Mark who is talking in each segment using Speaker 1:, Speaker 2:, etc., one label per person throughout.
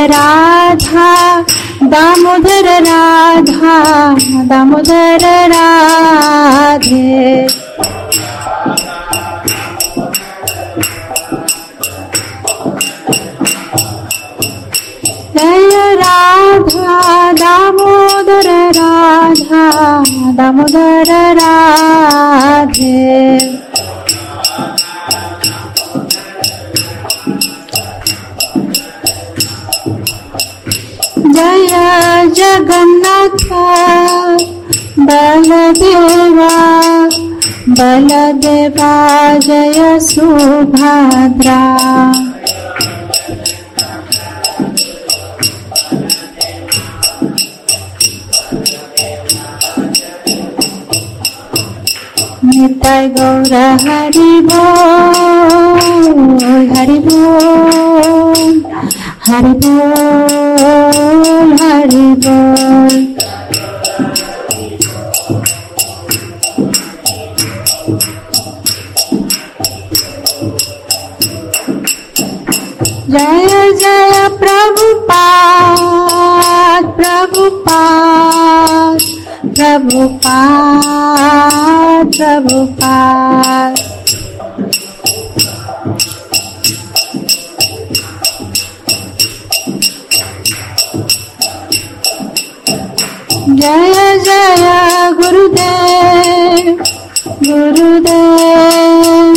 Speaker 1: राधा दामोदर राधा दामोदर राधे जय राधा दामोदर राधा दामोदर राधे जय जगन्नाथ बलदेवा बलदेवा जय सुभद्रा निताय गौर हरि बोल हरि बोल हरि बोल हरि बोल जय जय प्रभुपाद प्रभुपाद प्रभुपाद प्रभुपाद जय जय गुरुदेव गुरुदेव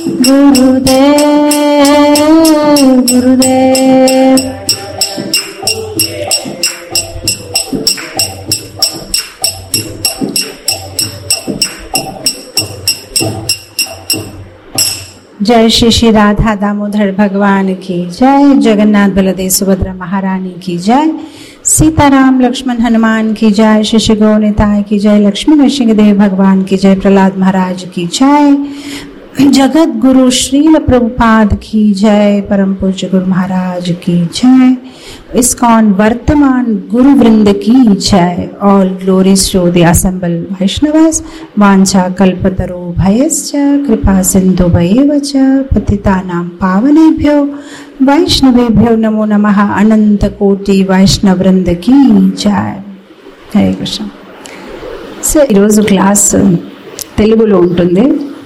Speaker 1: गुरुदेव गुरुदेव जय श्री श्री राधा दामोदर भगवान की जय जगन्नाथ बलदेव सुभद्रा महारानी की जय सीताराम लक्ष्मण हनुमान की जय श्री श्री गौनिताय की जय लक्ष्मी नरसिंह देव भगवान की जय प्रहलाद महाराज की जय जगत गुरु श्रील प्रभुपाद की जय परम पूज्य गुरु महाराज की जय इस्कॉन वर्तमान गुरु वृंद की जय all glories to the assembled Vaishnavas वांछा कल्पतरु भयश्च कृपा सिंधु भयेव च पतितानां पावनेभ्यो వైష్ణవేభ్యో నమో నమ అనంత కోటి వైష్ణవ వృందకి జాయ్ హరే కృష్ణ సో ఈరోజు క్లాస్ తెలుగులో ఉంటుంది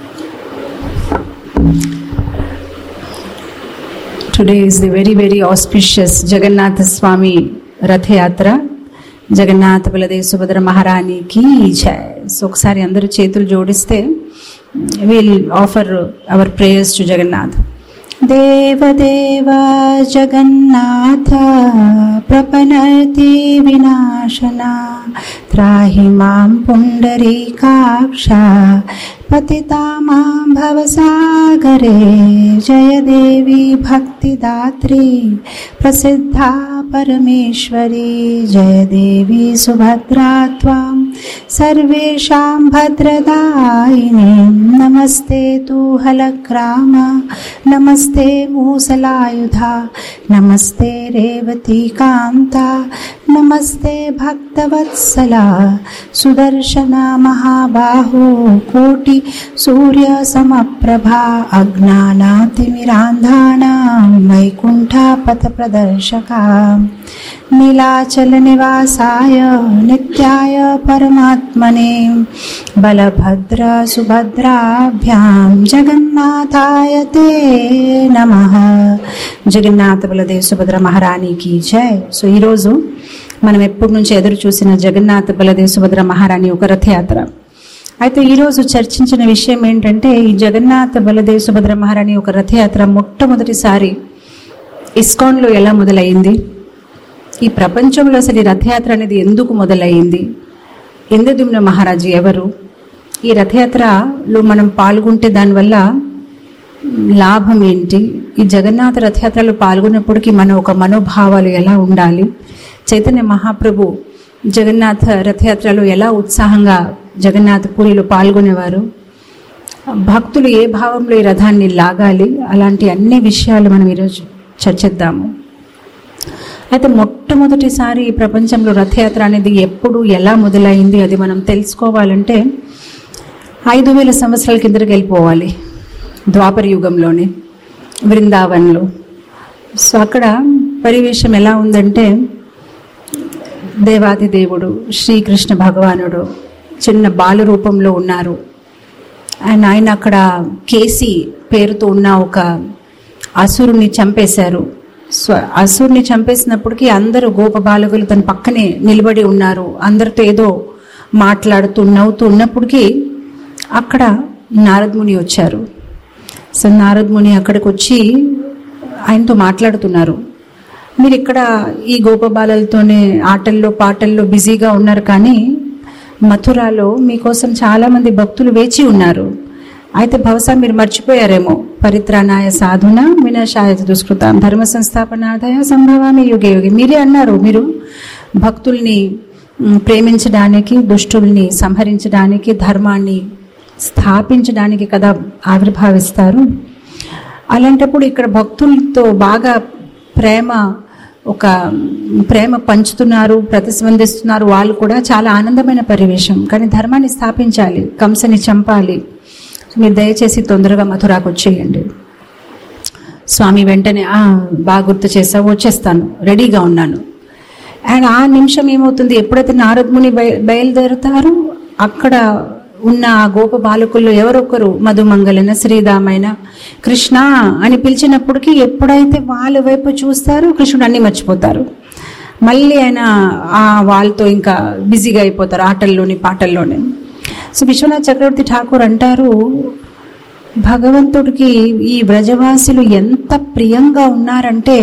Speaker 1: today is the very very auspicious Jagannatha Swami Rathayatra Jagannatha Baladev Subhadra మహారాణికి జయ సో ఒకసారి అందరూ చేతులు జోడిస్తే will offer our prayers to Jagannath देवदेव जगन्नाथ प्रपनति विनाशना त्राहि मां पुण्डरीकाक्षा पतिता मां भवसागरे जय देवी भक्तिदात्री प्रसिद्धा परमेश्वरी जय देवी सुभद्रा त्वां सर्वेषां भद्रदायिनी नमस्ते तु हलग्राम नमस्ते मूसलायुधा नमस्ते रेवती कान्ता नमस्ते भक्तवत्सला सुदर्शन महाबाहो कोटि सूर्यसमप्रभा अज्ञानातिमिरान्धानां वैकुण्ठापथप्रदर्शका नीलाचलनिवासाय नित्याय परमात्मने बलभद्र सुभद्राभ्यां जगन्नाथाय ते నమః జగన్నాథ బలదేవ్ సుభద్ర మహారాణికి జై సో ఈరోజు మనం ఎప్పటి నుంచి ఎదురు చూసిన జగన్నాథ బలదేవ్ సుభద్ర మహారాణి ఒక రథయాత్ర అయితే ఈరోజు చర్చించిన విషయం ఏంటంటే ఈ జగన్నాథ బలదేవ్ సుభద్ర మహారాణి ఒక రథయాత్ర మొట్టమొదటిసారి ఇస్కాన్లో ఎలా మొదలైంది ఈ ప్రపంచంలో అసలు ఈ రథయాత్ర అనేది ఎందుకు మొదలైంది ఇంద్రదుమ్న మహారాజు ఎవరు ఈ రథయాత్రలో మనం పాల్గొంటే దానివల్ల లాభం ఏంటి ఈ జగన్నాథ రథయాత్రలో పాల్గొన్నప్పటికీ మన ఒక మనోభావాలు ఎలా ఉండాలి చైతన్య మహాప్రభు జగన్నాథ రథయాత్రలో ఎలా ఉత్సాహంగా జగన్నాథ పూరిలో పాల్గొనేవారు భక్తులు ఏ భావంలో ఈ రథాన్ని లాగాలి అలాంటి అన్ని విషయాలు మనం ఈరోజు చర్చిద్దాము అయితే మొట్టమొదటిసారి ఈ ప్రపంచంలో రథయాత్ర అనేది ఎప్పుడు ఎలా మొదలైంది అది మనం తెలుసుకోవాలంటే ఐదు వేల సంవత్సరాల కిందకి వెళ్ళిపోవాలి ద్వాపర యుగంలోనే బృందావన్లో సో అక్కడ పరివేశం ఎలా ఉందంటే దేవాది దేవుడు శ్రీకృష్ణ భగవానుడు చిన్న బాల రూపంలో ఉన్నారు అండ్ ఆయన అక్కడ కేసి పేరుతో ఉన్న ఒక అసురుని చంపేశారు స్వ అసురుని చంపేసినప్పటికీ అందరూ గోప బాలకులు తన పక్కనే నిలబడి ఉన్నారు అందరితో ఏదో మాట్లాడుతూ నవ్వుతూ ఉన్నప్పటికీ అక్కడ నారదముని వచ్చారు సో నారదముని అక్కడికి వచ్చి ఆయనతో మాట్లాడుతున్నారు మీరు ఇక్కడ ఈ గోపబాలలతోనే ఆటల్లో పాటల్లో బిజీగా ఉన్నారు కానీ మథురాలో మీకోసం చాలా మంది భక్తులు వేచి ఉన్నారు అయితే బహుశా మీరు మర్చిపోయారేమో పరిత్రాణాయ సాధున వినాశాయ దుష్కృత ధర్మ సంస్థాపనాదాయ సంభవామి యుగే యుగే మీరే అన్నారు మీరు భక్తుల్ని మ్, ప్రేమించడానికి దుష్టుల్ని సంహరించడానికి ధర్మాన్ని స్థాపించడానికి కదా ఆవిర్భావిస్తారు అలాంటప్పుడు ఇక్కడ భక్తులతో బాగా ప్రేమ ఒక ప్రేమ పంచుతున్నారు ప్రతిస్పందిస్తున్నారు వాళ్ళు కూడా చాలా ఆనందమైన పరివేశం కానీ ధర్మాన్ని స్థాపించాలి కంసని చంపాలి మీరు దయచేసి తొందరగా మథురాకు వచ్చేయండి స్వామి వెంటనే "ఆ, బాగా గుర్తు చేసావు వచ్చేస్తాను రెడీగా ఉన్నాను అండ్ ఆ నిమిషం ఏమవుతుంది ఎప్పుడైతే నారదముని బయ బయలుదేరుతారో అక్కడ ఉన్న ఆ గోప బాలకుల్లో ఎవరొకరు మధుమంగళన శ్రీరామైన కృష్ణ అని పిలిచినప్పటికీ ఎప్పుడైతే వాళ్ళ వైపు చూస్తారో కృష్ణుడు అన్ని మర్చిపోతారు మళ్ళీ ఆయన ఆ వాళ్ళతో ఇంకా బిజీగా అయిపోతారు ఆటల్లోని పాటల్లోనే సో విశ్వనాథ్ చక్రవర్తి ఠాకూర్ అంటారు భగవంతుడికి ఈ వ్రజవాసులు ఎంత ప్రియంగా ఉన్నారంటే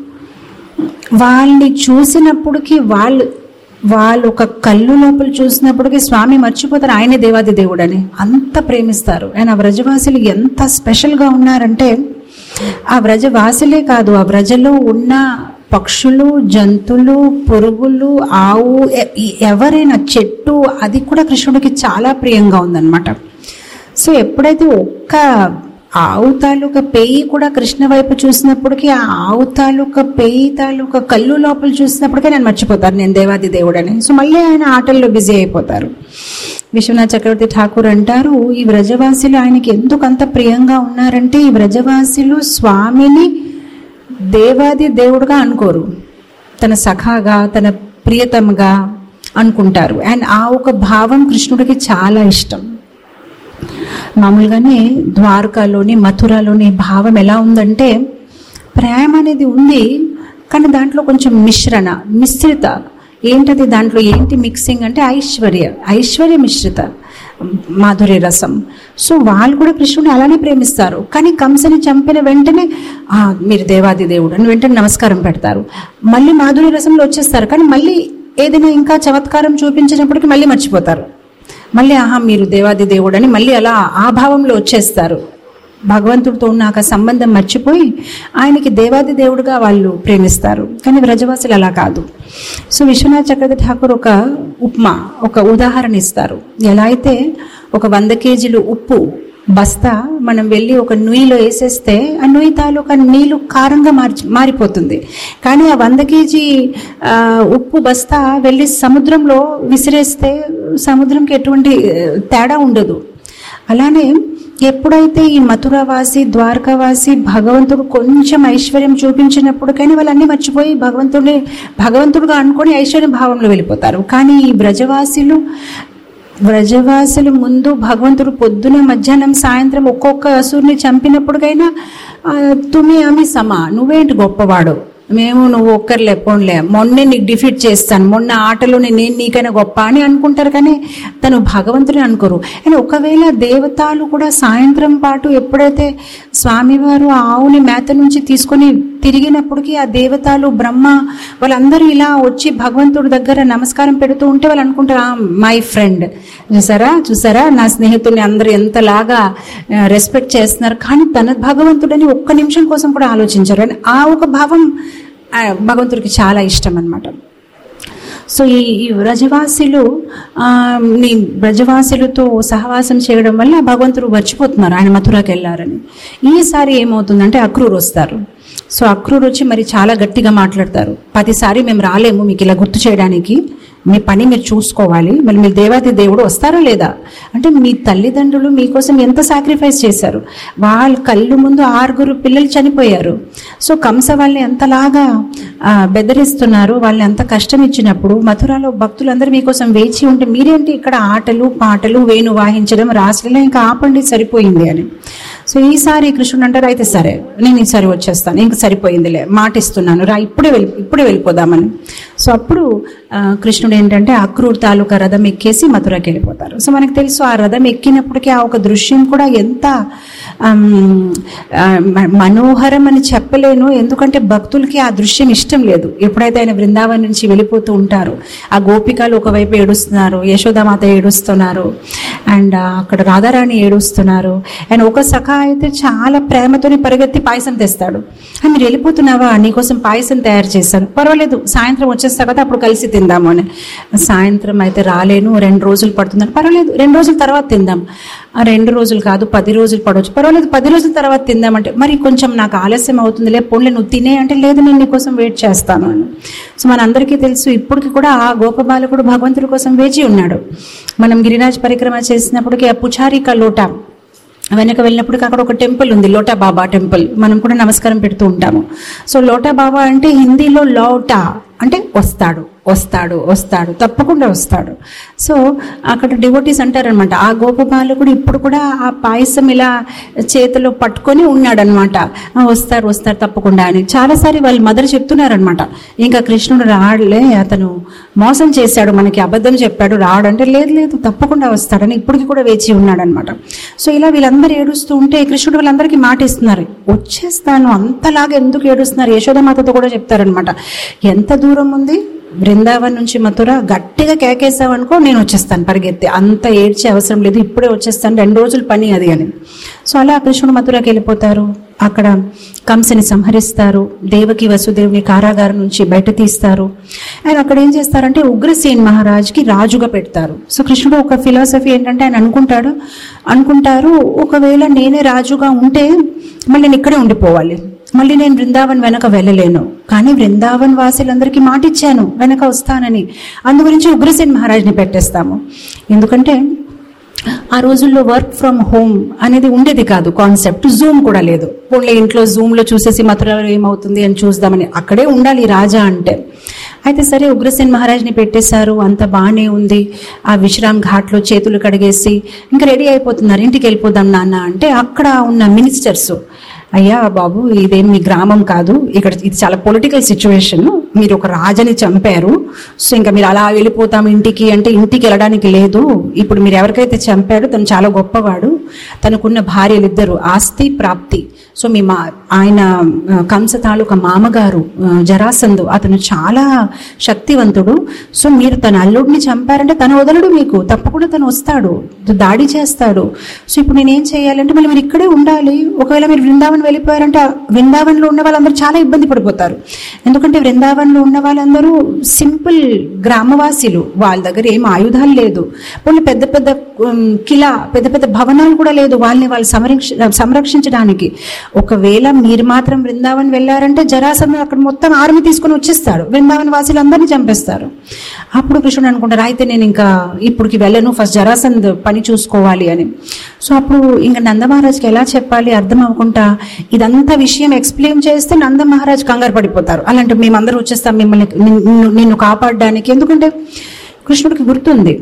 Speaker 1: వాళ్ళని చూసినప్పటికీ వాళ్ళు వాళ్ళు ఒక కళ్ళు లోపల చూసినప్పటికీ స్వామి మర్చిపోతారు ఆయనే దేవాది దేవుడని అంత ప్రేమిస్తారు ఆయన ఆ వ్రజవాసులు ఎంత స్పెషల్గా ఉన్నారంటే ఆ వ్రజవాసులే కాదు ఆ వ్రజలో ఉన్న పక్షులు జంతువులు పురుగులు ఆవు ఎ- ఎవరైనా చెట్టు అది కూడా కృష్ణుడికి చాలా ప్రియంగా ఉందన్నమాట సో ఎప్పుడైతే ఒక్క ఆవు తాలూకా పేయి కూడా కృష్ణ వైపు చూసినప్పటికీ ఆ ఆవు తాలూకా పేయి తాలూకా కళ్ళు లోపల చూసినప్పటికీ నేను మర్చిపోతాను నేను దేవాది దేవుడని సో మళ్ళీ ఆయన ఆటల్లో బిజీ అయిపోతారు విశ్వనాథ్ చక్రవర్తి ఠాకూర్ అంటారు ఈ వ్రజవాసులు ఆయనకి ఎందుకు అంత ప్రియంగా ఉన్నారంటే ఈ వ్రజవాసులు స్వామిని దేవాది దేవుడుగా అనుకోరు తన సఖాగా తన ప్రియతమగా అనుకుంటారు అండ్ ఆ ఒక భావం కృష్ణుడికి చాలా ఇష్టం మామూలుగానే ద్వారకాలోని మథురాలోని భావం ఎలా ఉందంటే ప్రేమ అనేది ఉంది కానీ దాంట్లో కొంచెం మిశ్రణ మిశ్రిత ఏంటది దాంట్లో ఏంటి మిక్సింగ్ అంటే ఐశ్వర్య ఐశ్వర్య మిశ్రిత మాధుర్య రసం సో వాళ్ళు కూడా కృష్ణుని అలానే ప్రేమిస్తారు కానీ కంసని చంపిన వెంటనే "ఆ, మీరు దేవాది దేవుడు అని వెంటనే నమస్కారం పెడతారు మళ్ళీ మాధుర్య రసంలో వచ్చేస్తారు కానీ మళ్ళీ ఏదైనా ఇంకా చమత్కారం చూపించినప్పటికీ మళ్ళీ మర్చిపోతారు మళ్ళీ ఆహా మీరు దేవాది దేవుడు అని మళ్ళీ అలా ఆ భావంలో వచ్చేస్తారు భగవంతుడితో ఉన్న ఆ సంబంధం మర్చిపోయి ఆయనకి దేవాది దేవుడుగా వాళ్ళు ప్రేమిస్తారు కానీ వ్రజవాసులు అలా కాదు సో విశ్వనాథ్ చక్రవర్తి ఠాకూర్ ఒక ఉప్మా ఒక ఉదాహరణ ఇస్తారు ఎలా అయితే ఒక వంద కేజీలు ఉప్పు బస్తా మనం వెళ్ళి ఒక నుయ్యిలో వేసేస్తే ఆ నుయ్యి తాలూకా నీళ్లు కారంగా మార్చి మారిపోతుంది కానీ ఆ వంద కేజీ ఆ, ఉప్పు బస్తా వెళ్ళి సముద్రంలో విసిరేస్తే సముద్రంకి ఎటువంటి ఆ, తేడా ఉండదు అలానే ఎప్పుడైతే ఈ మథురవాసి ద్వారకావాసి భగవంతుడు కొంచెం ఐశ్వర్యం చూపించినప్పుడు కానీ వాళ్ళన్నీ మర్చిపోయి భగవంతుడిని భగవంతుడుగా అనుకొని ఐశ్వర్య భావంలో వెళ్ళిపోతారు కానీ ఈ బ్రజవాసులు వ్రజవాసులు ముందు భగవంతుడు పొద్దున మధ్యాహ్నం సాయంత్రం ఒక్కొక్క అసురుని చంపినప్పటికైనా ఆ, తుమి ఆమె సమా నువ్వేంటి గొప్పవాడు మేము నువ్వు ఒక్కరు పోన్లే మొన్నే నీకు డిఫీట్ చేస్తాను మొన్న ఆటలోనే నేను నీకైనా గొప్ప అని అనుకుంటారు కానీ తను భగవంతుని అనుకోరు అండ్ ఒకవేళ దేవతలు కూడా సాయంత్రం పాటు ఎప్పుడైతే స్వామివారు ఆ ఆవుని మేత నుంచి తీసుకొని తిరిగినప్పటికీ ఆ దేవతలు బ్రహ్మ వాళ్ళందరూ ఇలా వచ్చి భగవంతుడి దగ్గర నమస్కారం పెడుతూ ఉంటే వాళ్ళు అనుకుంటారు మై ఫ్రెండ్ చూసారా చూసారా నా స్నేహితుల్ని అందరూ ఎంతలాగా రెస్పెక్ట్ చేస్తున్నారు కానీ తన భగవంతుడని ఒక్క నిమిషం కోసం కూడా ఆలోచించారు అని ఆ ఒక భావం ఆ, భగవంతుడికి చాలా ఇష్టం అన్నమాట సో ఈ ఈ వ్రజవాసులు ఆ, నీ వ్రజవాసులతో సహవాసం చేయడం వల్ల భగవంతుడు మర్చిపోతున్నారు ఆయన మథురాకి వెళ్ళారని ఈసారి ఏమవుతుందంటే అక్రూరు వస్తారు సో అక్రూరు వచ్చి మరి చాలా గట్టిగా మాట్లాడతారు పదిసారి మేము రాలేము మీకు ఇలా గుర్తు చేయడానికి మీ పని మీరు చూసుకోవాలి మళ్ళీ మీ దేవాది దేవుడు వస్తారా లేదా అంటే మీ తల్లిదండ్రులు మీకోసం ఎంత సాక్రిఫైస్ చేశారు వాళ్ళ కళ్ళు ముందు ఆరుగురు పిల్లలు చనిపోయారు సో కంస వాళ్ళని ఎంతలాగా ఆ, బెదిరిస్తున్నారు వాళ్ళని ఎంత కష్టం ఇచ్చినప్పుడు మథురాలో భక్తులందరూ మీకోసం వేచి ఉంటే మీరేంటి ఇక్కడ ఆటలు పాటలు వేణు వాయించడం రాసలీల ఇంకా ఆపండి సరిపోయింది అని సో ఈసారి కృష్ణుడు అంటారు అయితే సరే నేను ఈసారి వచ్చేస్తాను ఇంక సరిపోయిందిలే మాట ఇస్తున్నాను రా ఇప్పుడే వెళ్ళి ఇప్పుడే వెళ్ళిపోదామని సో అప్పుడు ఆ, కృష్ణుడు ఏంటంటే అక్రూర్ తాలూకా రథం ఎక్కేసి మథురకి వెళ్ళిపోతారు సో మనకు తెలుసు ఆ రథం ఎక్కినప్పటికీ ఆ ఒక దృశ్యం కూడా ఎంత ఆమ్, ఆ, మ- మనోహరం అని చెప్పలేను ఎందుకంటే భక్తులకి ఆ దృశ్యం ఇష్టం లేదు ఎప్పుడైతే ఆయన బృందావనం నుంచి వెళ్ళిపోతూ ఉంటారు ఆ గోపికలు ఒకవైపు ఏడుస్తున్నారు యశోదామాత ఏడుస్తున్నారు అండ్ అక్కడ రాధారాణి ఏడుస్తున్నారు అండ్ ఒక సఖా అయితే చాలా ప్రేమతోని పరిగెత్తి పాయసం తెస్తాడు "ఆ, మీరు వెళ్ళిపోతున్నావా నీకోసం పాయసం తయారు చేశాను పర్వాలేదు సాయంత్రం వచ్చేస్తా కదా అప్పుడు కలిసి తిందాము అని సాయంత్రం అయితే రాలేను రెండు రోజులు పడుతుందని పర్వాలేదు రెండు రోజుల తర్వాత తిందాం ఆ రెండు రోజులు కాదు పది రోజులు పడవచ్చు పర్వాలేదు పది రోజుల తర్వాత తిందామంటే మరి కొంచెం నాకు ఆలస్యం అవుతుంది లే పోన్లే నువ్వు తినే అంటే లేదు నేను నీకోసం వెయిట్ చేస్తాను అని సో మనందరికీ తెలుసు ఇప్పటికి కూడా ఆ గోపబాలకుడు భగవంతుడి కోసం వేచి ఉన్నాడు మనం గిరిరాజ్ పరిక్రమ చేసినప్పటికీ ఆ పుచారిక లోట వెనక వెళ్ళినప్పటికీ అక్కడ ఒక టెంపుల్ ఉంది లోటా బాబా టెంపుల్ మనం కూడా నమస్కారం పెడుతూ ఉంటాము సో లోటా బాబా అంటే హిందీలో లోటా అంటే వస్తాడు వస్తాడు వస్తాడు తప్పకుండా వస్తాడు సో అక్కడ డివోటీస్ అంటారనమాట ఆ గోపబాలకుడు ఇప్పుడు కూడా ఆ పాయసం ఇలా చేతిలో పట్టుకొని ఉన్నాడనమాట "ఆ, వస్తారు వస్తారు తప్పకుండా అని చాలాసారి వాళ్ళ మదర్ చెప్తున్నారనమాట ఇంకా కృష్ణుడు రాడలే అతను మోసం చేశాడు మనకి అబద్ధం చెప్పాడు రాడంటే లేదు లేదు తప్పకుండా వస్తాడని ఇప్పటికి కూడా వేచి ఉన్నాడనమాట సో ఇలా వీళ్ళందరూ ఏడుస్తూ ఉంటే కృష్ణుడు వాళ్ళందరికీ మాట ఇస్తున్నారు వచ్చేస్తాను అంతలాగా ఎందుకు ఏడుస్తున్నారు యశోదమాతతో కూడా చెప్తారనమాట ఎంత దూరం ఉంది బృందావన్ నుంచి మథుర గట్టిగా కేకేసావు అనుకో నేను వచ్చేస్తాను పరిగెత్తి అంత ఏడ్చే అవసరం లేదు ఇప్పుడే వచ్చేస్తాను రెండు రోజుల పని అది అని సో అలా కృష్ణుడు మథురకి వెళ్ళిపోతారు అక్కడ కంసని సంహరిస్తారు దేవకి వసుదేవుని కారాగారం నుంచి బయట తీస్తారు ఆయన అక్కడ ఏం చేస్తారంటే ఉగ్రసేన్ మహారాజ్కి రాజుగా పెడతారు సో కృష్ణుడు ఒక ఫిలాసఫీ ఏంటంటే ఆయన అనుకుంటాడు అనుకుంటారు ఒకవేళ నేనే రాజుగా ఉంటే మళ్ళీ నేను ఇక్కడే ఉండిపోవాలి మళ్ళీ నేను బృందావన్ వెనక వెళ్ళలేను కానీ బృందావన్ వాసులందరికీ మాట ఇచ్చాను వెనక వస్తానని అందు గురించి ఉగ్రసేన్ మహారాజ్ని పెట్టేస్తాము ఎందుకంటే ఆ రోజుల్లో వర్క్ ఫ్రమ్ హోమ్ అనేది ఉండేది కాదు కాన్సెప్ట్ జూమ్ కూడా లేదు ఓన్లీ ఇంట్లో జూమ్లో చూసేసి మథురలో ఏమవుతుంది అని చూద్దామని అక్కడే ఉండాలి రాజా అంటే అయితే సరే ఉగ్రసేన్ మహారాజ్ని పెట్టేశారు అంత బాగానే ఉంది ఆ విశ్రామ్ ఘాట్లో చేతులు కడిగేసి ఇంకా రెడీ అయిపోతున్నారు ఇంటికి వెళ్ళిపోదాం నాన్న అంటే అక్కడ ఉన్న మినిస్టర్స్ అయ్యా బాబు ఇదేం మీ గ్రామం కాదు ఇక్కడ ఇది చాలా పొలిటికల్ సిచ్యువేషన్ మీరు ఒక రాజని చంపారు సో ఇంకా మీరు అలా వెళ్ళిపోతాం ఇంటికి అంటే ఇంటికి వెళ్ళడానికి లేదు ఇప్పుడు మీరు ఎవరికైతే చంపారో తను చాలా గొప్పవాడు తనకున్న భార్యలు ఇద్దరు ఆస్తి ప్రాప్తి సో మీ మా ఆయన ఆ, కంస తాలూకా మామగారు ఆ, జరాసంధు అతను చాలా శక్తివంతుడు సో మీరు తన అల్లుడిని చంపారంటే తను వదలడు మీకు తప్పకుండా తను వస్తాడు దాడి చేస్తాడు సో ఇప్పుడు నేనేం చేయాలంటే మళ్ళీ మీరు ఇక్కడే ఉండాలి ఒకవేళ మీరు బృందావన్ వెళ్ళిపోయారంటే ఆ బృందావన్లో ఉన్న వాళ్ళందరూ చాలా ఇబ్బంది పడిపోతారు ఎందుకంటే బృందావన్లో ఉన్న వాళ్ళందరూ సింపుల్ గ్రామవాసీలు వాళ్ళ దగ్గర ఏం ఆయుధాలు లేదు వాళ్ళు పెద్ద పెద్ద ఉమ్, కిలా పెద్ద పెద్ద భవనాలు కూడా లేదు వాళ్ళని వాళ్ళు సంరక్ష సంరక్షించడానికి ఒకవేళ మీరు మాత్రం బృందావన్ వెళ్ళారంటే జరాసంధ అక్కడ మొత్తం ఆర్మీ తీసుకొని వచ్చేస్తాడు బృందావన్ వాసులందరినీ చంపేస్తారు అప్పుడు కృష్ణుడు అనుకుంటారు అయితే నేను ఇంకా ఇప్పటికి వెళ్ళను ఫస్ట్ జరాసంద్ పని చూసుకోవాలి అని సో అప్పుడు ఇంకా నంద మహారాజ్కి ఎలా చెప్పాలి అర్థం అవ్వకుండా ఇదంతా విషయం ఎక్స్ప్లెయిన్ చేస్తే నంద మహారాజ్ కంగారు పడిపోతారు అలాంటి మేమందరూ వచ్చేస్తాం మిమ్మల్ని నిన్ను- నిన్ను కాపాడడానికి ఎందుకంటే కృష్ణుడికి గుర్తుంది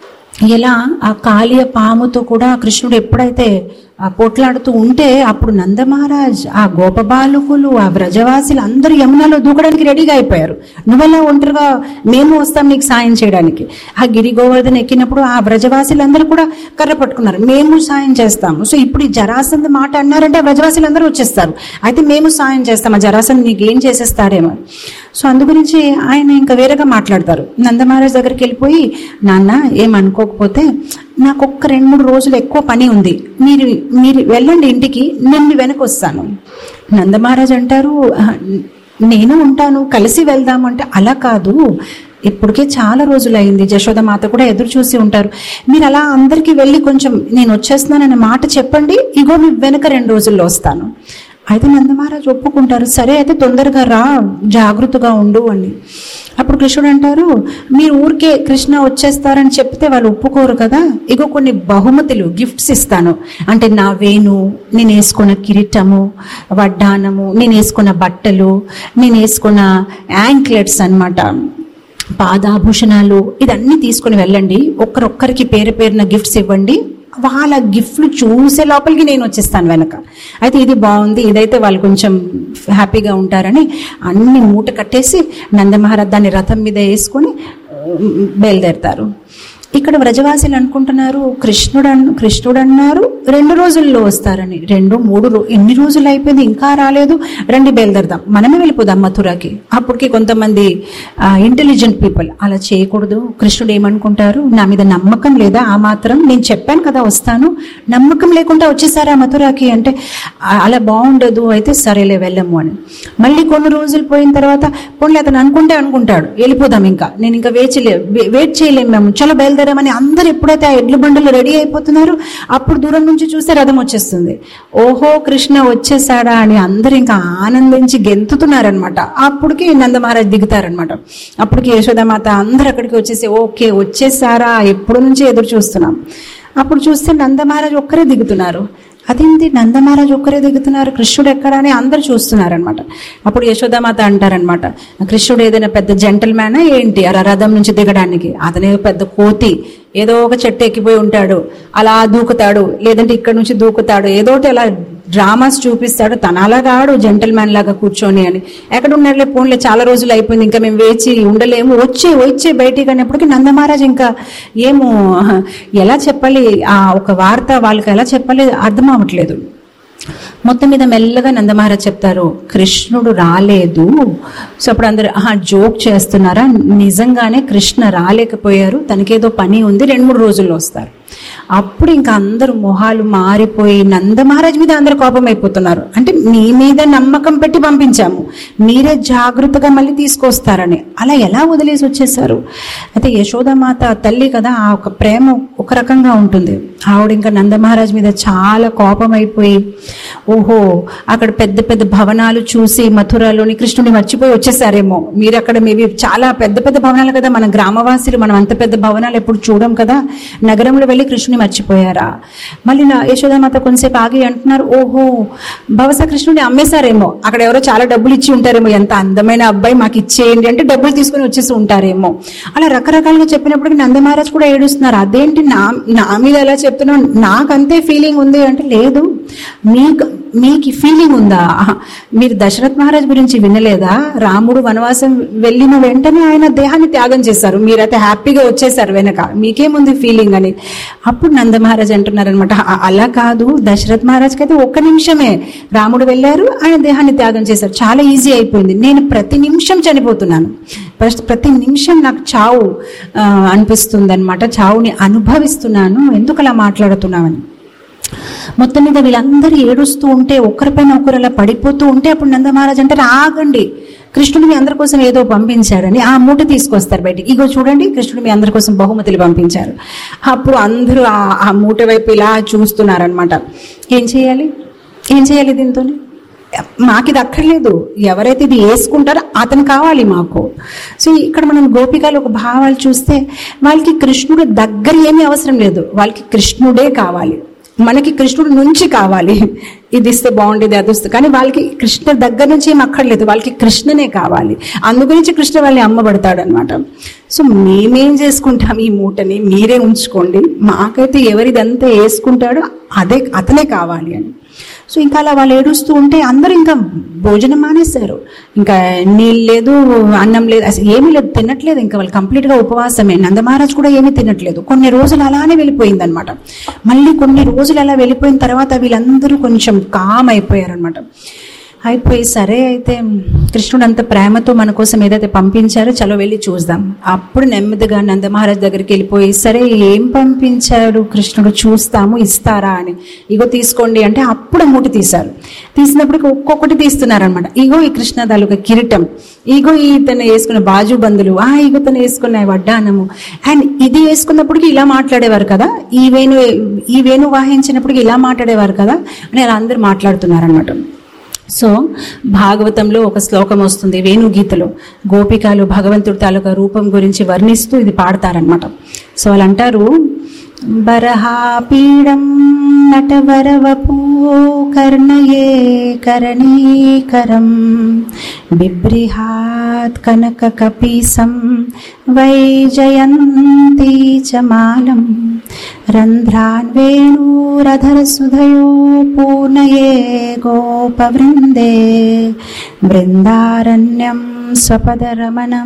Speaker 1: ఎలా ఆ కాళీయ పాముతో కూడా కృష్ణుడు ఎప్పుడైతే ఆ పోట్లాడుతూ ఉంటే అప్పుడు నందమహారాజ్ ఆ గోపబాలకులు ఆ వ్రజవాసులు అందరూ యమునాలో దూకడానికి రెడీగా అయిపోయారు నువ్వెలా ఒంటరిగా మేము వస్తాం నీకు సాయం చేయడానికి ఆ గిరి గోవర్ధన్ ఎక్కినప్పుడు ఆ వ్రజవాసులు అందరూ కూడా కర్ర పట్టుకున్నారు మేము సాయం చేస్తాము సో ఇప్పుడు ఈ జరాసంధ మాట అన్నారంటే ఆ వ్రజవాసులు అందరూ వచ్చేస్తారు అయితే మేము సాయం చేస్తాం ఆ జరాసంధ నీకు ఏం చేసేస్తారేమో సో అందు గురించి ఆయన ఇంకా వేరేగా మాట్లాడతారు నందమహారాజ్ దగ్గరికి వెళ్ళిపోయి నాన్న ఏమనుకోకపోతే నాకు ఒక్క రెండు మూడు రోజులు ఎక్కువ పని ఉంది మీరు మీరు వెళ్ళండి ఇంటికి నేను మీ వెనక వస్తాను నందమహారాజ్ అంటారు "ఆ, నేను ఉంటాను కలిసి వెళ్దాం అంటే అలా కాదు ఇప్పటికే చాలా రోజులు అయింది జశోద మాత కూడా ఎదురు చూసి ఉంటారు మీరు అలా అందరికీ వెళ్ళి కొంచెం నేను వచ్చేస్తున్నాననే మాట చెప్పండి ఇగో మీ వెనక రెండు రోజుల్లో వస్తాను అయితే నందమహారాజు ఒప్పుకుంటారు సరే అయితే తొందరగా రా జాగ్రత్తగా ఉండు అని అప్పుడు కృష్ణుడు అంటారు మీరు ఊరికే కృష్ణ వచ్చేస్తారని చెప్తే వాళ్ళు ఒప్పుకోరు కదా ఇగో కొన్ని బహుమతులు గిఫ్ట్స్ ఇస్తాను అంటే నా వేణు నేను వేసుకున్న కిరీటము వడ్డానము నేను వేసుకున్న బట్టలు నేను వేసుకున్న యాంక్లెట్స్ అన్నమాట పాదాభూషణాలు ఇదన్నీ తీసుకుని వెళ్ళండి ఒక్కరొక్కరికి పేరు పేరున గిఫ్ట్స్ ఇవ్వండి వాళ్ళ గిఫ్ట్లు చూసే లోపలికి నేను వచ్చేస్తాను వెనక అయితే ఇది బాగుంది ఇదైతే వాళ్ళు కొంచెం హ్యాపీగా ఉంటారని అన్ని మూట కట్టేసి నందమహారాజ్ దాన్ని రథం మీద వేసుకొని ఉమ్, బయలుదేరతారు ఇక్కడ వ్రజవాసులు అనుకుంటున్నారు కృష్ణుడు అన్ కృష్ణుడు అన్నారు రెండు రోజుల్లో వస్తారని రెండు మూడు రో- ఎన్ని రోజులు అయిపోయింది ఇంకా రాలేదు రండి బయలుదేరదాం మనమే వెళ్ళిపోదాం మథురాకి అప్పటికి కొంతమంది ఇంటెలిజెంట్ పీపుల్ అలా చేయకూడదు కృష్ణుడు ఏమనుకుంటారు నా మీద నమ్మకం లేదా ఆ మాత్రం నేను చెప్పాను కదా వస్తాను నమ్మకం లేకుండా వచ్చేసారా మథురాకి అంటే "ఆ, అలా బాగుండదు అయితే సరేలే వెళ్ళము అని మళ్ళీ కొన్ని రోజులు పోయిన తర్వాత పోనీ అతను అనుకుంటే అనుకుంటాడు వెళ్ళిపోదాం ఇంకా నేను ఇంకా వేచలే వే- వెయిట్ చేయలేము మేము చలో బయలుదేరామని అందరు ఎప్పుడైతే ఆ ఎడ్ల బండులు రెడీ అయిపోతున్నారు అప్పుడు దూరం నుంచి చూస్తే రథం వచ్చేస్తుంది ఓహో కృష్ణ వచ్చేసాడా అని అందరు ఇంకా ఆనందించి గెంతుతున్నారనమాట అప్పటికి నందమహారాజ్ దిగుతారనమాట అప్పటికి యశోదామాత అందరు అక్కడికి వచ్చేసి ఓకే వచ్చేసారా ఎప్పుడు నుంచి ఎదురు చూస్తున్నాం అప్పుడు చూస్తే నందమహారాజ్ ఒక్కరే దిగుతున్నారు అదేంటి నందమహారాజ్ ఒక్కరే దిగుతున్నారు కృష్ణుడు ఎక్కడ అని అందరు చూస్తున్నారనమాట అప్పుడు యశోదామాత అంటారనమాట కృష్ణుడు ఏదైనా పెద్ద జెంటల్ మ్యానా ఏంటి అలా రథం నుంచి దిగడానికి అతనే పెద్ద కోతి ఏదో ఒక చెట్టు ఎక్కిపోయి ఉంటాడు అలా దూకుతాడు లేదంటే ఇక్కడ నుంచి దూకుతాడు ఏదో ఒకటి అలా డ్రామాస్ చూపిస్తాడు తన అలా రాడు జెంటల్ మ్యాన్ లాగా కూర్చొని అని ఎక్కడ ఉన్నాడులే ఫోన్లే చాలా రోజులు అయిపోయింది ఇంకా మేము వేచి ఉండలేము వచ్చే వచ్చే బయటికి అనేప్పటికీ నందమహారాజ్ ఇంకా ఏమో ఎలా చెప్పాలి ఆ ఒక వార్త వాళ్ళకి ఎలా చెప్పాలి అర్థం అవ్వట్లేదు మొత్తం మీద మెల్లగా నందమహారాజ్ చెప్తారు కృష్ణుడు రాలేదు సో అప్పుడు అందరు ఆహా జోక్ చేస్తున్నారా నిజంగానే కృష్ణ రాలేకపోయారు తనకేదో పని ఉంది రెండు మూడు రోజుల్లో వస్తారు అప్పుడు ఇంకా అందరూ మొహాలు మారిపోయి నందమహారాజ్ మీద అందరు కోపం అయిపోతున్నారు అంటే మీ మీద నమ్మకం పెట్టి పంపించాము మీరే జాగ్రత్తగా మళ్ళీ తీసుకొస్తారని అలా ఎలా వదిలేసి వచ్చేసారు అయితే యశోదామాత తల్లి కదా ఆ ఒక ప్రేమ ఒక రకంగా ఉంటుంది ఆవిడ ఇంకా నందమహారాజ్ మీద చాలా కోపం అయిపోయి ఓహో అక్కడ పెద్ద పెద్ద భవనాలు చూసి మథురలోని కృష్ణుని మర్చిపోయి వచ్చేసారేమో మీరు అక్కడ మేబీ చాలా పెద్ద పెద్ద భవనాలు కదా మన గ్రామవాసులు మనం అంత పెద్ద భవనాలు ఎప్పుడు చూడం కదా నగరంలో వెళ్ళి కృష్ణుని మర్చిపోయారా మళ్ళీ నా యశోదామాత కొంతసేపు ఆగి అంటున్నారు ఓహో బహుశా కృష్ణుని అమ్మేశారేమో అక్కడ ఎవరో చాలా డబ్బులు ఇచ్చి ఉంటారేమో ఎంత అందమైన అబ్బాయి మాకు ఇచ్చేయండి అంటే డబ్బులు తీసుకుని వచ్చేసి ఉంటారేమో అలా రకరకాలుగా చెప్పినప్పటికీ నందమహారాజ్ కూడా ఏడుస్తున్నారు అదేంటి నా నా మీద ఎలా చెప్తున్నావు నాకంతే ఫీలింగ్ ఉంది అంటే లేదు మీకు మీకు ఫీలింగ్ ఉందా ఆహా, మీరు దశరథ్ మహారాజ్ గురించి వినలేదా రాముడు వనవాసం వెళ్ళిన వెంటనే ఆయన దేహాన్ని త్యాగం చేశారు మీరైతే హ్యాపీగా వచ్చేసారు వెనక మీకేముంది ఫీలింగ్ అని అప్పుడు నంద మహారాజ్ అంటున్నారు అనమాట అలా కాదు దశరథ్ మహారాజ్కి అయితే ఒక్క నిమిషమే రాముడు వెళ్ళారు ఆయన దేహాన్ని త్యాగం చేశారు చాలా ఈజీ అయిపోయింది నేను ప్రతి నిమిషం చనిపోతున్నాను ప్రస్- ప్రతి నిమిషం నాకు చావు అనిపిస్తుంది అనమాట చావుని అనుభవిస్తున్నాను ఎందుకు అలా మాట్లాడుతున్నామని మొత్తం మీద వీళ్ళందరూ ఏడుస్తూ ఉంటే ఒకరిపైన ఒకరు అలా పడిపోతూ ఉంటే అప్పుడు నందమహారాజ్ అంటారు ఆగండి కృష్ణుడు మీ అందరి కోసం ఏదో పంపించాడని ఆ మూట తీసుకొస్తారు బయటికి ఇగో చూడండి కృష్ణుడు మీ అందరి కోసం బహుమతులు పంపించారు అప్పుడు అందరూ ఆ ఆ మూట వైపు ఇలా చూస్తున్నారనమాట ఏం చేయాలి ఏం చేయాలి దీంతో మాకు ఇది అక్కర్లేదు ఎవరైతే ఇది వేసుకుంటారో అతను కావాలి మాకు సో ఇక్కడ మనం గోపికలు ఒక భావాలు చూస్తే వాళ్ళకి కృష్ణుడు దగ్గర ఏమీ అవసరం లేదు వాళ్ళకి కృష్ణుడే కావాలి మనకి కృష్ణుడు నుంచి కావాలి ఇది ఇస్తే బాగుండేది అది వస్తుంది కానీ వాళ్ళకి కృష్ణ దగ్గర నుంచి ఏం అక్కర్లేదు వాళ్ళకి కృష్ణనే కావాలి అందుగురించి కృష్ణ వాళ్ళని అమ్మబడతాడు అనమాట సో మేమేం చేసుకుంటాం ఈ మూటని మీరే ఉంచుకోండి మాకైతే ఎవరిదంతా వేసుకుంటాడో అదే అతనే కావాలి అని సో ఇంకా అలా వాళ్ళు ఏడుస్తూ ఉంటే అందరూ ఇంకా భోజనం మానేశారు ఇంకా నీళ్ళు లేదు అన్నం లేదు అసలు ఏమీ లేదు తినట్లేదు ఇంకా వాళ్ళు కంప్లీట్గా ఉపవాసమే నందమహారాజ్ కూడా ఏమీ తినట్లేదు కొన్ని రోజులు అలానే వెళ్ళిపోయింది అనమాట మళ్ళీ కొన్ని రోజులు అలా వెళ్ళిపోయిన తర్వాత వీళ్ళందరూ కొంచెం కామ్ అయిపోయారనమాట అయిపోయి సరే అయితే కృష్ణుడు అంత ప్రేమతో మన కోసం ఏదైతే పంపించారో చలో వెళ్ళి చూద్దాం అప్పుడు నెమ్మదిగా నందమహారాజ్ దగ్గరికి వెళ్ళిపోయి సరే ఏం పంపించాడు కృష్ణుడు చూస్తాము ఇస్తారా అని ఇగో తీసుకోండి అంటే అప్పుడు మూట తీశారు తీసినప్పుడు ఒక్కొక్కటి తీస్తున్నారనమాట ఇగో ఈ కృష్ణ తాలూకా కిరీటం ఇగో ఈ తను వేసుకున్న బాజు బందులు ఆ ఇగో తను వేసుకున్న వడ్డానము అండ్ ఇది వేసుకున్నప్పటికి ఇలా మాట్లాడేవారు కదా ఈ వేణు ఈ వేణు వాహించినప్పటికి ఇలా మాట్లాడేవారు కదా అని అలా అందరు మాట్లాడుతున్నారనమాట సో భాగవతంలో ఒక శ్లోకం వస్తుంది వేణుగీతలో గోపికలు భగవంతుడి తాలూకా రూపం గురించి వర్ణిస్తూ ఇది పాడతారనమాట సో వాళ్ళు అంటారు బరహాపీడం నటవరవపూ కర్ణయే కరణీకరం బిభ్రిహాత్ కనక కపీసం వైజయంతి చ మాలం రంధ్రాన్ వేణూరధరసుధయో పూర్ణయే గోపవృందే బృందారణ్యం స్వపదరమణం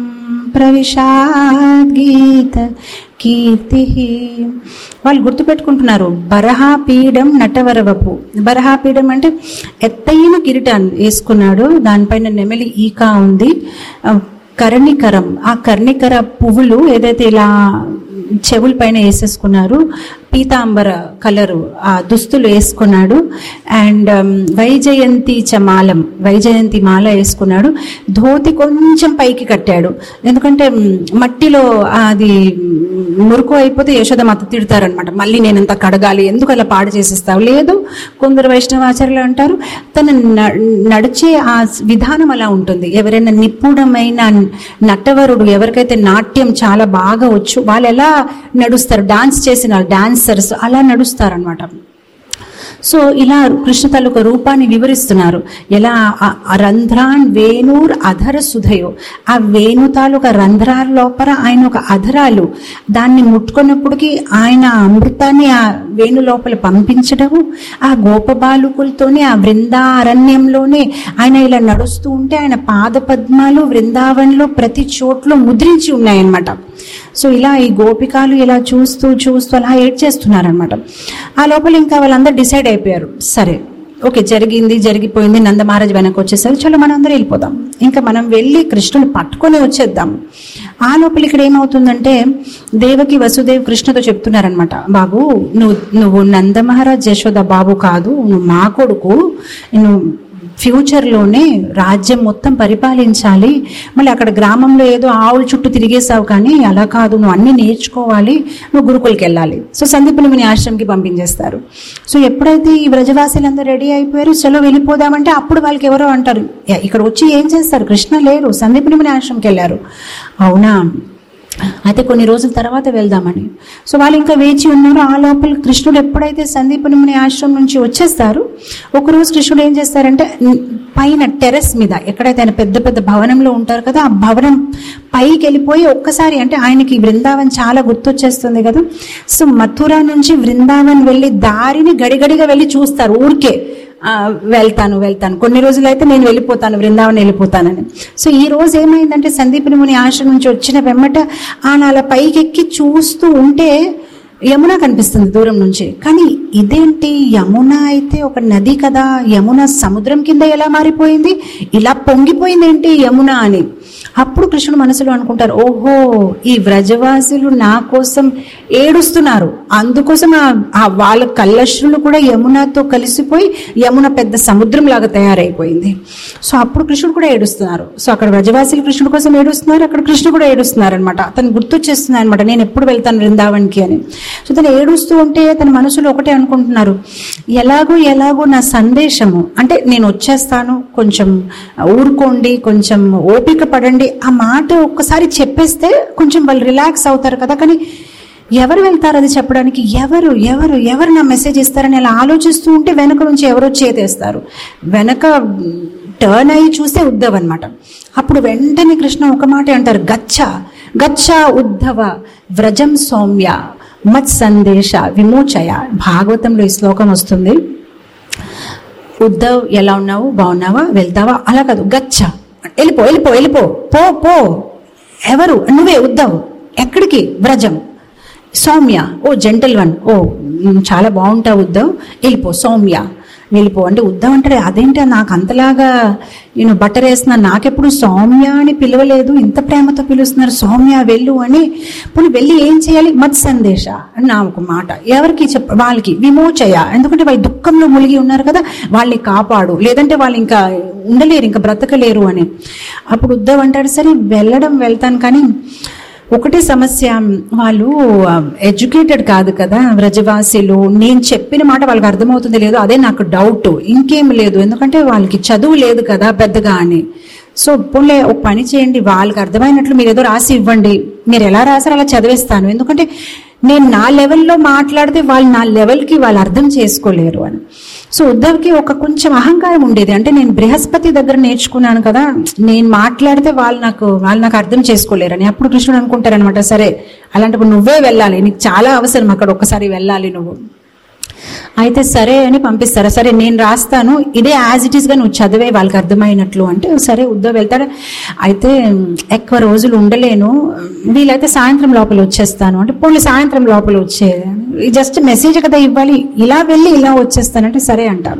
Speaker 1: ప్రవిశాద్గీత కీర్తి వాళ్ళు గుర్తుపెట్టుకుంటున్నారు బరహాపీఠం నటవరవపు బరహాపీఠం అంటే ఎత్తైన కిరీటాన్ని వేసుకున్నాడు దానిపైన నెమలి ఈకా ఉంది ఆ, కర్ణికరం ఆ కర్ణికర పువ్వులు ఏదైతే ఇలా చెవుల పైన వేసేసుకున్నారు పీతాంబర కలరు ఆ దుస్తులు వేసుకున్నాడు అండ్ వైజయంతి చమాలం వైజయంతి మాల వేసుకున్నాడు ధోతి కొంచెం పైకి కట్టాడు ఎందుకంటే మ్, మట్టిలో అది మురుకు అయిపోతే యశోదమాత తిడతారనమాట మళ్ళీ నేను ఇంత కడగాలి ఎందుకు అలా పాడు చేసేస్తావు లేదు కొందరు వైష్ణవాచార్యులు అంటారు తన న- నడిచే ఆ విధానం అలా ఉంటుంది ఎవరైనా నిపుణమైన నటవరుడు ఎవరికైతే నాట్యం చాలా బాగా వచ్చు వాళ్ళు ఎలా నడుస్తారు డాన్స్ చేసిన డాన్సర్స్ అలా నడుస్తారనమాట సో ఇలా కృష్ణ తాలూకా రూపాన్ని వివరిస్తున్నారు ఎలా ఆ- ఆ రంధ్రాన్ వేణూర్ అధర సుధయో ఆ వేణు తాలూకా రంధ్రాల లోపల ఆయన ఒక అధరాలు దాన్ని ముట్టుకున్నప్పటికీ ఆయన ఆ అమృతాన్ని ఆ వేణు లోపల పంపించడము ఆ గోపబాలుకులతోనే ఆ వృందారణ్యంలోనే ఆయన ఇలా నడుస్తూ ఉంటే ఆయన పాద పద్మాలు వృందావనంలో ప్రతి చోట్లో ముద్రించి ఉన్నాయన్నమాట సో ఇలా ఈ గోపికాలు ఇలా చూస్తూ చూస్తూ అలా ఏడ్ చేస్తున్నారనమాట ఆ లోపల ఇంకా వాళ్ళందరూ డిసైడ్ అయిపోయారు సరే ఓకే జరిగింది జరిగిపోయింది నంద మహారాజ్ వెనక్కి వచ్చేసరికి చలో మనం అందరం వెళ్ళిపోదాం ఇంకా మనం వెళ్ళి కృష్ణుని పట్టుకొని వచ్చేద్దాం ఆ లోపల ఇక్కడ ఏమవుతుందంటే దేవకి వసుదేవ్ కృష్ణతో చెప్తున్నారనమాట బాబు నువ్వు నువ్వు నంద మహారాజ్ యశోద బాబు కాదు నువ్వు మా కొడుకు నువ్వు ఫ్యూచర్లోనే రాజ్యం మొత్తం పరిపాలించాలి మళ్ళీ అక్కడ గ్రామంలో ఏదో ఆవుల చుట్టూ తిరిగేసావు కానీ అలా కాదు నువ్వు అన్ని నేర్చుకోవాలి నువ్వు గురుకులకి వెళ్ళాలి సో సందీపుని ముని ఆశ్రమంకి పంపించేస్తారు సో ఎప్పుడైతే ఈ వ్రజవాసులందరూ రెడీ అయిపోయారు చలో వెళ్ళిపోదామంటే అప్పుడు వాళ్ళకి ఎవరో అంటారు "యా, ఇక్కడ వచ్చి ఏం చేస్తారు కృష్ణ లేరు సందీపుని ముని ఆశ్రమంకి వెళ్ళారు అవునా అయితే కొన్ని రోజుల తర్వాత వెళ్దామని సో వాళ్ళు ఇంకా వేచి ఉన్నారు ఆ లోపల కృష్ణుడు ఎప్పుడైతే సందీపుని ముని ఆశ్రమం నుంచి వచ్చేస్తారు ఒకరోజు కృష్ణుడు ఏం చేస్తారంటే న్- పైన టెర్రస్ మీద ఎక్కడైతే ఆయన పెద్ద పెద్ద భవనంలో ఉంటారు కదా ఆ భవనం పైకి వెళ్ళిపోయి ఒక్కసారి అంటే ఆయనకి బృందావన్ చాలా గుర్తొచ్చేస్తుంది కదా సో మథుర నుంచి బృందావన్ వెళ్ళి దారిని గడిగడిగా వెళ్ళి చూస్తారు ఊరికే ఆ, వెళ్తాను వెళ్తాను కొన్ని రోజులు అయితే నేను వెళ్ళిపోతాను బృందావనం వెళ్ళిపోతానని సో ఈ రోజు ఏమైందంటే సందీపుని ముని ఆశ్రమం నుంచి వచ్చిన వెమ్మట ఆయన అలా పైకెక్కి చూస్తూ ఉంటే యమున కనిపిస్తుంది దూరం నుంచి కానీ ఇదేంటి యమున అయితే ఒక నది కదా యమున సముద్రం కింద ఎలా మారిపోయింది ఇలా పొంగిపోయింది ఏంటి యమున అని అప్పుడు కృష్ణుడు మనసులో అనుకుంటారు ఓహో ఈ వ్రజవాసులు నా కోసం ఏడుస్తున్నారు అందుకోసం ఆ- ఆ వాళ్ళ కళ్ళశ్రులు కూడా యమునతో కలిసిపోయి యమున పెద్ద సముద్రం లాగా తయారైపోయింది సో అప్పుడు కృష్ణుడు కూడా ఏడుస్తున్నారు సో అక్కడ వ్రజవాసులు కృష్ణుడు కోసం ఏడుస్తున్నారు అక్కడ కృష్ణుడు కూడా ఏడుస్తున్నారు అనమాట అతను గుర్తొచ్చేస్తుంది అనమాట నేను ఎప్పుడు వెళ్తాను బృందావన్కి అని సో తను ఏడుస్తూ ఉంటే తన మనసులో ఒకటే అనుకుంటున్నారు ఎలాగో ఎలాగో నా సందేశము అంటే నేను వచ్చేస్తాను కొంచెం ఊరుకోండి కొంచెం ఓపిక పడండి ఆ మాట ఒక్కసారి చెప్పేస్తే కొంచెం వాళ్ళు రిలాక్స్ అవుతారు కదా కానీ ఎవరు వెళ్తారు అది చెప్పడానికి ఎవరు ఎవరు ఎవరు నా మెసేజ్ ఇస్తారని అలా ఆలోచిస్తూ ఉంటే వెనక నుంచి ఎవరో చేతేస్తారు వెనక టర్న్ అయ్యి చూస్తే ఉద్ధవ్ అనమాట అప్పుడు వెంటనే కృష్ణ ఒక మాట అంటారు గచ్చ గచ్చ ఉద్ధవ వ్రజం సౌమ్య మత్ సందేశ విమోచయ భాగవతంలో ఈ శ్లోకం వస్తుంది ఉద్ధవ్ ఎలా ఉన్నావు బాగున్నావా వెళ్తావా అలా కాదు గచ్చ వెళ్ళిపో వెళ్ళిపో వెళ్ళిపో పో పో ఎవరు నువ్వే ఉద్ధవ్ ఎక్కడికి వ్రజం సౌమ్య ఓ జెంటల్ వన్ ఓ మ్, చాలా బాగుంటావు ఉద్ధవ్ వెళ్ళిపో సౌమ్య వెళ్ళిపో అంటే ఉద్ధవ్ అంటారు అదేంటి నాకు అంతలాగా నేను బట్టర్ వేస్తున్నా నాకెప్పుడు సౌమ్య అని పిలవలేదు ఇంత ప్రేమతో పిలుస్తున్నారు సౌమ్య వెళ్ళు అని పోనీ వెళ్ళి ఏం చేయాలి మత్ సందేశ అని నా ఒక మాట ఎవరికి చెప్ప వాళ్ళకి విమోచయ ఎందుకంటే వాళ్ళు దుఃఖంలో మునిగి ఉన్నారు కదా వాళ్ళని కాపాడు లేదంటే వాళ్ళు ఇంకా ఉండలేరు ఇంకా బ్రతకలేరు అని అప్పుడు ఉద్ధవ్ అంటాడు సరే వెళ్ళడం వెళ్తాను కానీ ఒకటి సమస్య వాళ్ళు ఎడ్యుకేటెడ్ కాదు కదా వ్రజవాసీలు నేను చెప్పిన మాట వాళ్ళకి అర్థమవుతుంది లేదు అదే నాకు డౌట్ ఇంకేం లేదు ఎందుకంటే వాళ్ళకి చదువు లేదు కదా పెద్దగా అని సో పోన్లే ఒక పని చేయండి వాళ్ళకి అర్థమైనట్లు మీరు ఏదో రాసి ఇవ్వండి మీరు ఎలా రాసారో అలా చదివేస్తాను ఎందుకంటే నేను నా లెవెల్లో మాట్లాడితే వాళ్ళు నా లెవెల్కి వాళ్ళు అర్థం చేసుకోలేరు అని సో ఉద్ధవ్కి ఒక కొంచెం అహంకారం ఉండేది అంటే నేను బృహస్పతి దగ్గర నేర్చుకున్నాను కదా నేను మాట్లాడితే వాళ్ళు నాకు వాళ్ళు నాకు అర్థం చేసుకోలేరని అప్పుడు కృష్ణుడు అనుకుంటారనమాట సరే అలాంటప్పుడు నువ్వే వెళ్ళాలి నీకు చాలా అవసరం అక్కడ ఒక్కసారి వెళ్ళాలి నువ్వు అయితే సరే అని పంపిస్తారా సరే నేను రాస్తాను ఇదే యాజ్ ఇట్ ఈస్గా నువ్వు చదివే వాళ్ళకి అర్థమైనట్లు అంటే సరే ఉద్దవ్ వెళ్తాడు అయితే ఎక్కువ రోజులు ఉండలేను వీలైతే సాయంత్రం లోపల వచ్చేస్తాను అంటే పోనీ సాయంత్రం లోపల వచ్చే జస్ట్ మెసేజ్ కదా ఇవ్వాలి ఇలా వెళ్ళి ఇలా వచ్చేస్తానంటే సరే అంటారు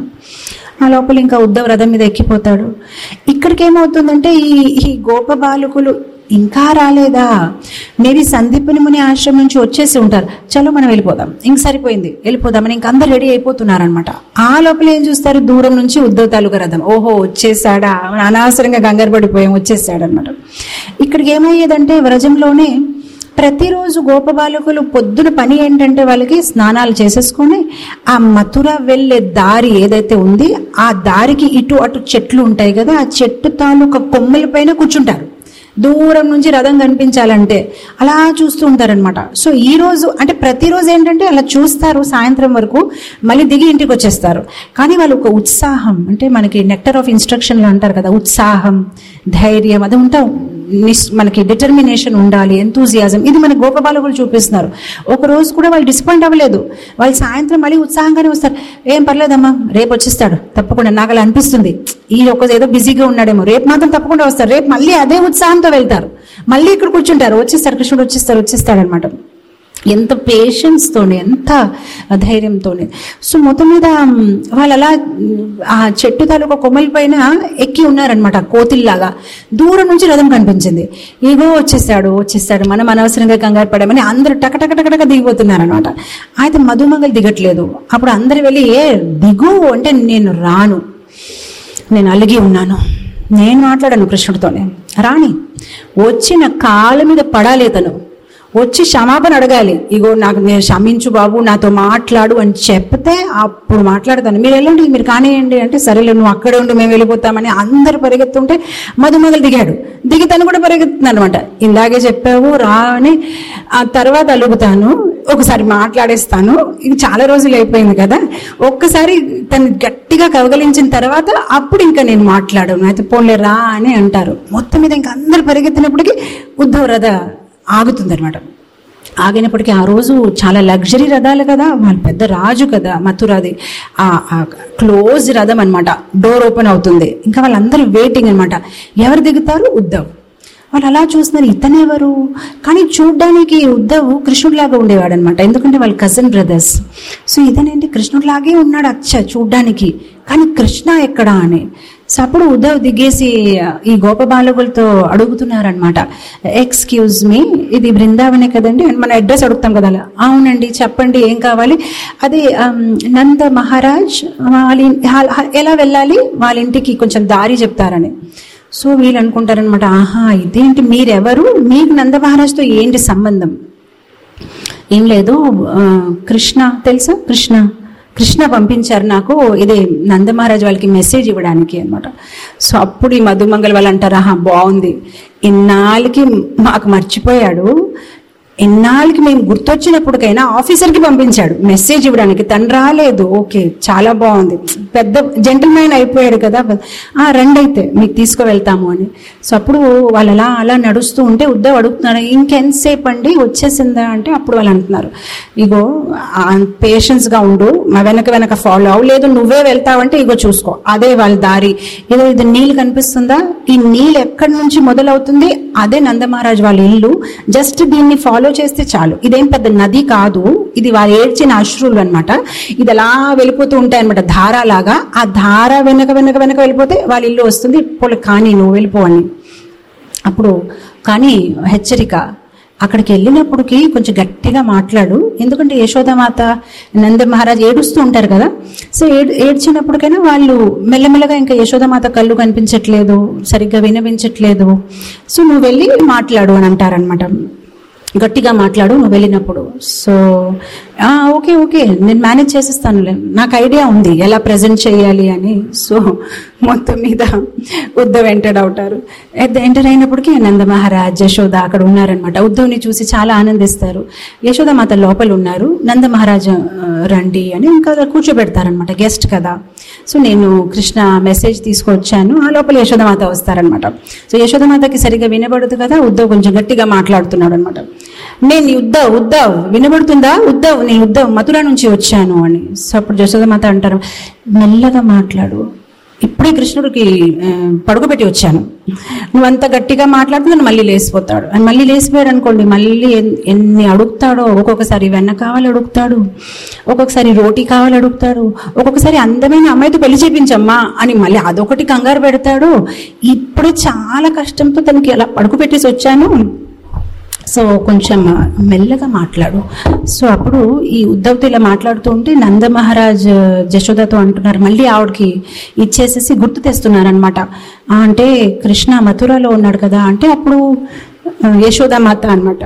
Speaker 1: ఆ లోపల ఇంకా ఉద్దవ్ రథం మీద ఎక్కిపోతాడు ఇక్కడికి ఏమవుతుందంటే ఈ ఈ గోప బాలకులు ఇంకా రాలేదా మేబీ సందీపుని ముని ఆశ్రమం నుంచి వచ్చేసి ఉంటారు చలో మనం వెళ్ళిపోదాం ఇంక సరిపోయింది వెళ్ళిపోదామని ఇంక అందరు రెడీ అయిపోతున్నారనమాట ఆ లోపల ఏం చూస్తారు దూరం నుంచి ఉద్దవ్ తాలూకా రథం ఓహో వచ్చేసాడా అనవసరంగా గంగారు పడిపోయాం వచ్చేసాడనమాట ఇక్కడికి ఏమయ్యేదంటే వ్రజంలోనే ప్రతిరోజు గోపబాలకులు పొద్దున పని ఏంటంటే వాళ్ళకి స్నానాలు చేసేసుకొని ఆ మథుర వెళ్ళే దారి ఏదైతే ఉంది ఆ దారికి ఇటు అటు చెట్లు ఉంటాయి కదా ఆ చెట్టు తాలూకా కొమ్మల పైన కూర్చుంటారు దూరం నుంచి రథం కనిపించాలంటే అలా చూస్తూ ఉంటారనమాట సో ఈ రోజు అంటే ప్రతిరోజు ఏంటంటే అలా చూస్తారు సాయంత్రం వరకు మళ్ళీ దిగి ఇంటికి వచ్చేస్తారు కానీ వాళ్ళు ఒక ఉత్సాహం అంటే మనకి నెక్టర్ ఆఫ్ ఇన్స్ట్రక్షన్లు అంటారు కదా ఉత్సాహం ధైర్యం అది ఉంటాం నిస్- మనకి డిటర్మినేషన్ ఉండాలి ఎంతూజియాజం ఇది మన గోపబాలకులు చూపిస్తున్నారు ఒక రోజు కూడా వాళ్ళు డిసప్పాయింట్ అవ్వలేదు వాళ్ళు సాయంత్రం మళ్ళీ ఉత్సాహంగానే వస్తారు ఏం పర్లేదమ్మా రేపు వచ్చేస్తాడు తప్పకుండా నాకు అలా అనిపిస్తుంది ఈ ఒక ఏదో బిజీగా ఉన్నాడేమో రేపు మాత్రం తప్పకుండా వస్తారు రేపు మళ్ళీ అదే ఉత్సాహంతో వెళ్తారు మళ్ళీ ఇక్కడ కూర్చుంటారు వచ్చేస్తారు కృష్ణుడు వచ్చేస్తారు వచ్చేస్తాడు అనమాట ఎంత పేషెన్స్తోనే ఎంత ధైర్యంతోనే సో మొత్తం మీద మ్, వాళ్ళు అలా మ్, ఆ చెట్టు తాలూకా కొమ్మల పైన ఎక్కి ఉన్నారనమాట కోతిల్లాగా దూరం నుంచి రథం కనిపించింది ఇగో వచ్చేసాడు వచ్చేసాడు మనం అనవసరంగా కంగారు పడామని అందరూ టక టక టక టక దిగిపోతున్నారనమాట అయితే మధుమంగలు దిగట్లేదు అప్పుడు అందరు వెళ్ళి ఏ దిగు అంటే నేను రాను నేను అలిగి ఉన్నాను నేను మాట్లాడాను కృష్ణుడితోనే రాణి వచ్చిన కాళ్ళ మీద పడాలి తను వచ్చి క్షమాపణ అడగాలి ఇగో నాకు నేను క్షమించు బాబు నాతో మాట్లాడు అని చెప్తే అప్పుడు మాట్లాడతాను మీరు వెళ్ళండి మీరు కానివ్వండి అంటే సరేలే నువ్వు అక్కడే ఉండి మేము వెళ్ళిపోతామని అందరు పరిగెత్తుంటే మధుమగలు దిగాడు దిగి తను కూడా పరిగెత్తుంది అనమాట ఇందాకే చెప్పావు రా అని ఆ తర్వాత అలుగుతాను ఒకసారి మాట్లాడేస్తాను ఇది చాలా రోజులు అయిపోయింది కదా ఒక్కసారి తను గట్టిగా కవగలించిన తర్వాత అప్పుడు ఇంకా నేను మాట్లాడను అయితే పోన్లే రా అని అంటారు మొత్తం మీద ఇంకా అందరు పరిగెత్తినప్పటికీ ఉద్ధవ్ రథ ఆగుతుంది అనమాట ఆగినప్పటికీ ఆ రోజు చాలా లగ్జరీ రథాలు కదా వాళ్ళ పెద్ద రాజు కదా మథురాది ఆ క్లోజ్ రథం అన్నమాట డోర్ ఓపెన్ అవుతుంది ఇంకా వాళ్ళందరూ వెయిటింగ్ అన్నమాట ఎవరు దిగుతారు ఉద్ధవ్ వాళ్ళు అలా చూస్తున్నారు ఇతనెవరు కానీ చూడ్డానికి ఉద్ధవ్ కృష్ణుడిలాగా ఉండేవాడు అనమాట ఎందుకంటే వాళ్ళ కజిన్ బ్రదర్స్ సో ఇతనేంటి కృష్ణుడిలాగే ఉన్నాడు అచ్చ చూడ్డానికి కానీ కృష్ణ ఎక్కడా అని సో అప్పుడు ఉద్ధవ్ దిగేసి ఈ గోప బాలకులతో అడుగుతున్నారనమాట ఎక్స్క్యూజ్ మీ ఇది బృందావనే కదండి అని మన అడ్రస్ అడుగుతాం కదా అలా అవునండి చెప్పండి ఏం కావాలి అది ఆమ్, నంద మహారాజ్ వాళ్ళ ఇన్- హా- హా- ఎలా వెళ్ళాలి వాళ్ళ ఇంటికి కొంచెం దారి చెప్తారని సో వీళ్ళు అనుకుంటారనమాట ఆహా ఇదేంటి మీరెవరు మీకు నంద మహారాజ్తో ఏంటి సంబంధం ఏం లేదు ఆ, కృష్ణ తెలుసా కృష్ణ కృష్ణ పంపించారు నాకు ఇది నందమహారాజ్ వాళ్ళకి మెసేజ్ ఇవ్వడానికి అన్నమాట సో అప్పుడు ఈ మధుమంగల్ వాళ్ళు అంటారు ఆహా బాగుంది ఇన్నాళ్ళకి మాకు మర్చిపోయాడు ఇన్నాళ్ళకి మేము గుర్తొచ్చినప్పటికైనా ఆఫీసర్కి పంపించాడు మెసేజ్ ఇవ్వడానికి తను రాలేదు ఓకే చాలా బాగుంది పెద్ద జెంటల్మెన్ అయిపోయాడు కదా ఆ రండి అయితే మీకు తీసుకువెళ్తాము అని సో అప్పుడు వాళ్ళు అలా అలా నడుస్తూ ఉంటే ఉద్దవ్ అడుగుతున్నారు ఇంకెంతసేపు అండి వచ్చేసిందా అంటే అప్పుడు వాళ్ళు అంటున్నారు ఇగో పేషెన్స్గా ఉండు మా వెనక వెనక ఫాలో అవ్వు లేదు నువ్వే వెళ్తావంటే ఇగో చూసుకో అదే వాళ్ళ దారి ఏదో ఇది నీళ్ళు కనిపిస్తుందా ఈ నీళ్ళు ఎక్కడి నుంచి మొదలవుతుంది అదే నందమహారాజ్ వాళ్ళ ఇల్లు జస్ట్ దీన్ని ఫాలో చేస్తే చాలు ఇదేం పెద్ద నది కాదు ఇది వారు ఏడ్చిన అశ్రులు అన్నమాట ఇది అలా వెళ్ళిపోతూ ఉంటాయి అనమాట ధార లాగా ఆ ధార వెనక వెనక వెనక వెళ్ళిపోతే వాళ్ళ ఇల్లు వస్తుంది పోలే కానీ నువ్వు వెళ్ళిపో అని అప్పుడు కానీ హెచ్చరిక అక్కడికి వెళ్ళినప్పటికి కొంచెం గట్టిగా మాట్లాడు ఎందుకంటే యశోదామాత నంద మహారాజ్ ఏడుస్తూ ఉంటారు కదా సో ఏడ్ ఏడ్చినప్పటికైనా వాళ్ళు మెల్లమెల్లగా ఇంకా యశోదామాత కళ్ళు కనిపించట్లేదు సరిగ్గా వినిపించట్లేదు సో నువ్వు వెళ్ళి మాట్లాడు అని అంటారనమాట గట్టిగా మాట్లాడు నువ్వు వెళ్ళినప్పుడు సో "ఆ, ఓకే ఓకే నేను మేనేజ్ చేసేస్తానులే నాకు ఐడియా ఉంది ఎలా ప్రజెంట్ చేయాలి అని సో మొత్తం మీద ఉద్ధవ్ ఎంటర్ అవుతారు ఎంటర్ అయినప్పటికీ నంద మహారాజ్ యశోద అక్కడ ఉన్నారనమాట ఉద్ధవ్ని చూసి చాలా ఆనందిస్తారు యశోద మాత లోపల ఉన్నారు నంద మహారాజ్ ఆ, రండి అని ఇంకా కూర్చోబెడతారనమాట గెస్ట్ కదా సో నేను కృష్ణ మెసేజ్ తీసుకొచ్చాను ఆ లోపల యశోదమాత వస్తారనమాట సో యశోదమాతకి సరిగా వినబడదు కదా ఉద్ధవ్ కొంచెం గట్టిగా మాట్లాడుతున్నాడు అనమాట నేను ఉద్ధవ్ ఉద్ధవ్ వినబడుతుందా ఉద్ధవ్ నేను ఉద్ధవ్ మథుర నుంచి వచ్చాను అని సో అప్పుడు యశోదమాత అంటారు మెల్లగా మాట్లాడు ఇప్పుడే కృష్ణుడికి ఆ, పడుకోబెట్టి వచ్చాను నువ్వు అంత గట్టిగా మాట్లాడుతున్నాను మళ్ళీ లేచిపోతాడు అని మళ్ళీ లేచిపోయాడు అనుకోండి మళ్ళీ ఎన్- ఎన్ని అడుగుతాడో ఒక్కొక్కసారి వెన్న కావాలి అడుగుతాడు ఒక్కొక్కసారి రోటీ కావాలి అడుగుతాడు ఒక్కొక్కసారి అందమైన అమ్మాయితో పెళ్లి చేపించమ్మా అని మళ్ళీ అదొకటి కంగారు పెడతాడు ఇప్పుడు చాలా కష్టంతో తనకి అలా పడుకోబెట్టేసి వచ్చాను సో కొంచెం మెల్లగా మాట్లాడు సో అప్పుడు ఈ ఉద్ధవ్తో ఇలా మాట్లాడుతూ ఉంటే నంద మహారాజ్ జశోదతో అంటున్నారు మళ్ళీ ఆవిడకి ఇచ్చేసేసి గుర్తు తెస్తున్నారనమాట అంటే కృష్ణ మథురలో ఉన్నాడు కదా అంటే అప్పుడు ఆ, యశోదామాత అనమాట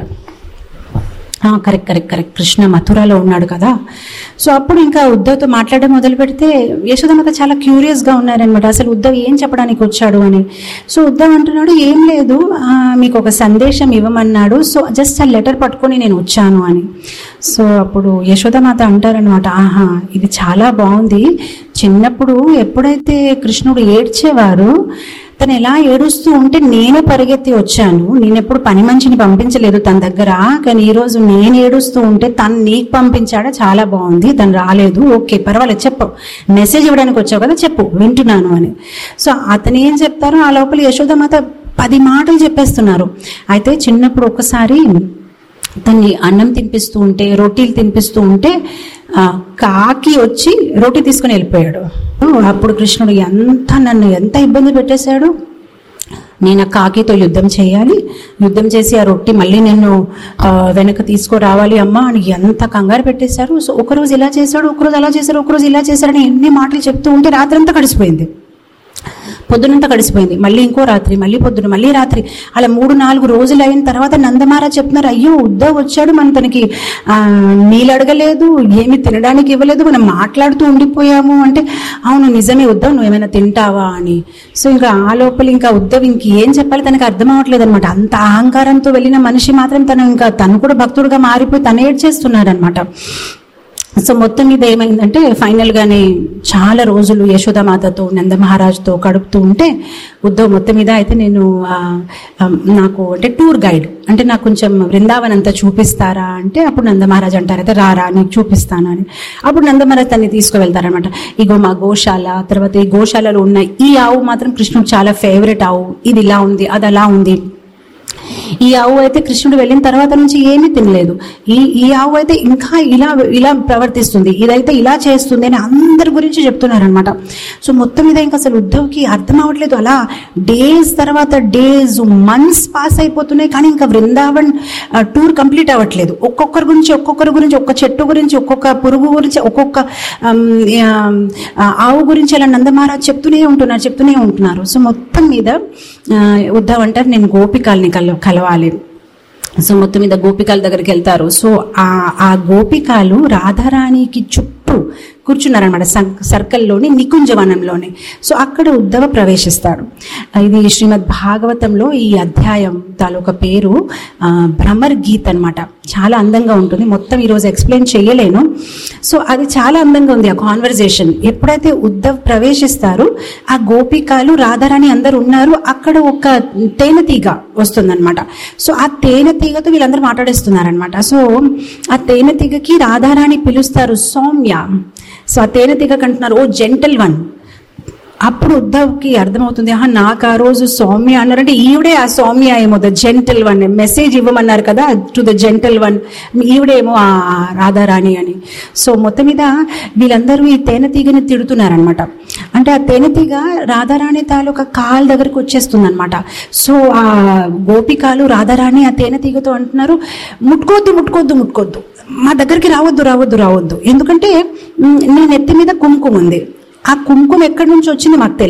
Speaker 1: కరెక్ట్ కరెక్ట్ కరెక్ట్ కృష్ణ మథురాలో ఉన్నాడు కదా సో అప్పుడు ఇంకా ఉద్ధవ్తో మాట్లాడడం మొదలు పెడితే యశోదమాత చాలా క్యూరియస్గా ఉన్నారనమాట అసలు ఉద్ధవ్ ఏం చెప్పడానికి వచ్చాడు అని సో ఉద్ధవ్ అంటున్నాడు ఏం లేదు ఆ, మీకు ఒక సందేశం ఇవ్వమన్నాడు సో జస్ట్ ఆ లెటర్ పట్టుకొని నేను వచ్చాను అని సో అప్పుడు యశోదమాత అంటారనమాట ఆహా ఇది చాలా బాగుంది చిన్నప్పుడు ఎప్పుడైతే కృష్ణుడు ఏడ్చేవారు తను ఎలా ఏడుస్తూ ఉంటే నేనే పరిగెత్తి వచ్చాను నేను ఎప్పుడు పని మనిషిని పంపించలేదు తన దగ్గర కానీ ఈ రోజు నేను ఏడుస్తూ ఉంటే తను నీకు పంపించాడా చాలా బాగుంది తను రాలేదు ఓకే పర్వాలేదు చెప్పు మెసేజ్ ఇవ్వడానికి వచ్చావు కదా చెప్పు వింటున్నాను అని సో అతను ఏం చెప్తారో ఆ లోపల యశోదమాత పది మాటలు చెప్పేస్తున్నారు అయితే చిన్నప్పుడు ఒకసారి తన్ని అన్నం తినిపిస్తూ ఉంటే రొటీలు తినిపిస్తూ ఉంటే ఆ, కాకి వచ్చి రోటీ తీసుకుని వెళ్ళిపోయాడు అప్పుడు కృష్ణుడు ఎంత నన్ను ఎంత ఇబ్బంది పెట్టేశాడు నేను ఆ కాకితో యుద్ధం చేయాలి యుద్ధం చేసి ఆ రొట్టి మళ్ళీ నేను ఆ, వెనక తీసుకురావాలి అమ్మా అని ఎంత కంగారు పెట్టేశారు సో ఒకరోజు ఇలా చేశాడు ఒకరోజు అలా చేశాడు ఒకరోజు ఇలా చేశాడని ఎన్ని మాటలు చెప్తూ ఉంటే రాత్రంతా గడిచిపోయింది పొద్దునంతా గడిచిపోయింది మళ్ళీ ఇంకో రాత్రి మళ్ళీ పొద్దున మళ్ళీ రాత్రి అలా మూడు నాలుగు రోజులు అయిన తర్వాత నందమారా చెప్తున్నారు అయ్యో ఉద్ధవ్ వచ్చాడు మనం తనకి ఆ, నీళ్ళు అడగలేదు ఏమి తినడానికి ఇవ్వలేదు మనం మాట్లాడుతూ ఉండిపోయాము అంటే అవును నిజమే ఉద్ధవ్ నువ్వు ఏమైనా తింటావా అని సో ఇంకా ఆ లోపల ఇంకా ఉద్ధవ్ ఇంక ఏం చెప్పాలి తనకి అర్థం అవ్వట్లేదు అనమాట అంత అహంకారంతో వెళ్ళిన మనిషి మాత్రం తను ఇంకా తను కూడా భక్తుడుగా మారిపోయి తను ఏడ్చేస్తున్నాడు అనమాట సో మొత్తం మీద ఏమైందంటే ఫైనల్ గానే చాలా రోజులు యశోదామాతతో నంద మహారాజ్తో గడుపుతూ ఉంటే ఉద్ధవ్ మొత్తం మీద అయితే నేను ఆ, ఆ, నాకు అంటే టూర్ గైడ్ అంటే నాకు కొంచెం బృందావన్ అంతా చూపిస్తారా అంటే అప్పుడు నంద మహారాజ్ అంటారు అయితే రారా నీకు చూపిస్తాను అని అప్పుడు నంద మహారాజ్ తన్ని తీసుకువెళ్తారనమాట ఇగో మా గోశాల తర్వాత ఈ గోశాలలో ఉన్న ఈ ఆవు మాత్రం కృష్ణుడు చాలా ఫేవరెట్ ఆవు ఇది ఇలా ఉంది అది అలా ఉంది ఈ ఆవు అయితే కృష్ణుడు వెళ్ళిన తర్వాత నుంచి ఏమీ తినలేదు ఈ ఈ ఆవు అయితే ఇంకా ఇలా ఇలా ప్రవర్తిస్తుంది ఇదైతే ఇలా చేస్తుంది అని అందరి గురించి చెప్తున్నారనమాట సో మొత్తం మీద ఇంకా అసలు ఉద్ధవ్కి అర్థం అవ్వట్లేదు అలా డేస్ తర్వాత డేస్ మంత్స్ పాస్ అయిపోతున్నాయి కానీ ఇంకా బృందావన్ టూర్ కంప్లీట్ అవ్వట్లేదు ఒక్కొక్కరి గురించి ఒక్కొక్కరి గురించి ఒక్క చెట్టు గురించి ఒక్కొక్క పురుగు గురించి ఒక్కొక్క ఆమ్, ఆ, ఆవు గురించి అలా నందమహారాజ్ చెప్తూనే ఉంటున్నారు చెప్తూనే ఉంటున్నారు సో మొత్తం మీద ఆ, ఉద్ధవ్ అంటారు నేను గోపికల్ని కల కలవాలి సో మొత్తం మీద గోపికల దగ్గరికి వెళ్తారు సో ఆ ఆ గోపికలు రాధారాణికి చుట్టూ కూర్చున్నారనమాట సర్కిల్లోని నికుంజవనంలోని సో అక్కడ ఉద్ధవ ప్రవేశిస్తాడు ఇది శ్రీమద్ భాగవతంలో ఈ అధ్యాయం తాలూకా పేరు ఆ, భ్రమర్ గీత్ అన్నమాట చాలా అందంగా ఉంటుంది మొత్తం ఈరోజు ఎక్స్ప్లెయిన్ చేయలేను సో అది చాలా అందంగా ఉంది ఆ కాన్వర్జేషన్ ఎప్పుడైతే ఉద్ధవ్ ప్రవేశిస్తారు ఆ గోపికలు రాధారాణి అందరు ఉన్నారు అక్కడ ఒక తేనెతీగ వస్తుందన్నమాట సో ఆ తేనెతీగతో వీళ్ళందరూ మాట్లాడేస్తున్నారనమాట సో ఆ తేనెతీగకి రాధారాణి పిలుస్తారు సౌమ్య సో ఆ తేనెతీగ అంటున్నారు ఓ జెంటల్ వన్ అప్పుడు ఉద్ధవ్కి అర్థమవుతుంది ఆహా నాకు ఆ రోజు సౌమ్య అన్నారంటే ఈవిడే ఆ సౌమ్య ఏమో ద జెంటల్ వన్ మెసేజ్ ఇవ్వమన్నారు కదా టు ద జెంటల్ వన్ ఈవిడేమో ఆ రాధారాణి అని సో మొత్తం మీద వీళ్ళందరూ ఈ తేనెతీగని తిడుతున్నారనమాట అంటే ఆ తేనెతీగ రాధారాణి తాలూకా కాల్ దగ్గరకు వచ్చేస్తుంది అనమాట సో ఆ గోపికాలు రాధారాణి ఆ తేనెతీగతో అంటున్నారు ముట్టుకోవద్దు ముట్టుకోవద్దు ముట్టుకోవద్దు మా దగ్గరికి రావద్దు రావద్దు రావద్దు ఎందుకంటే మ్, నీ నెత్తి మీద కుంకుమ ఉంది ఆ కుంకుమ ఎక్కడి నుంచి వచ్చింది మాకు తెలుసు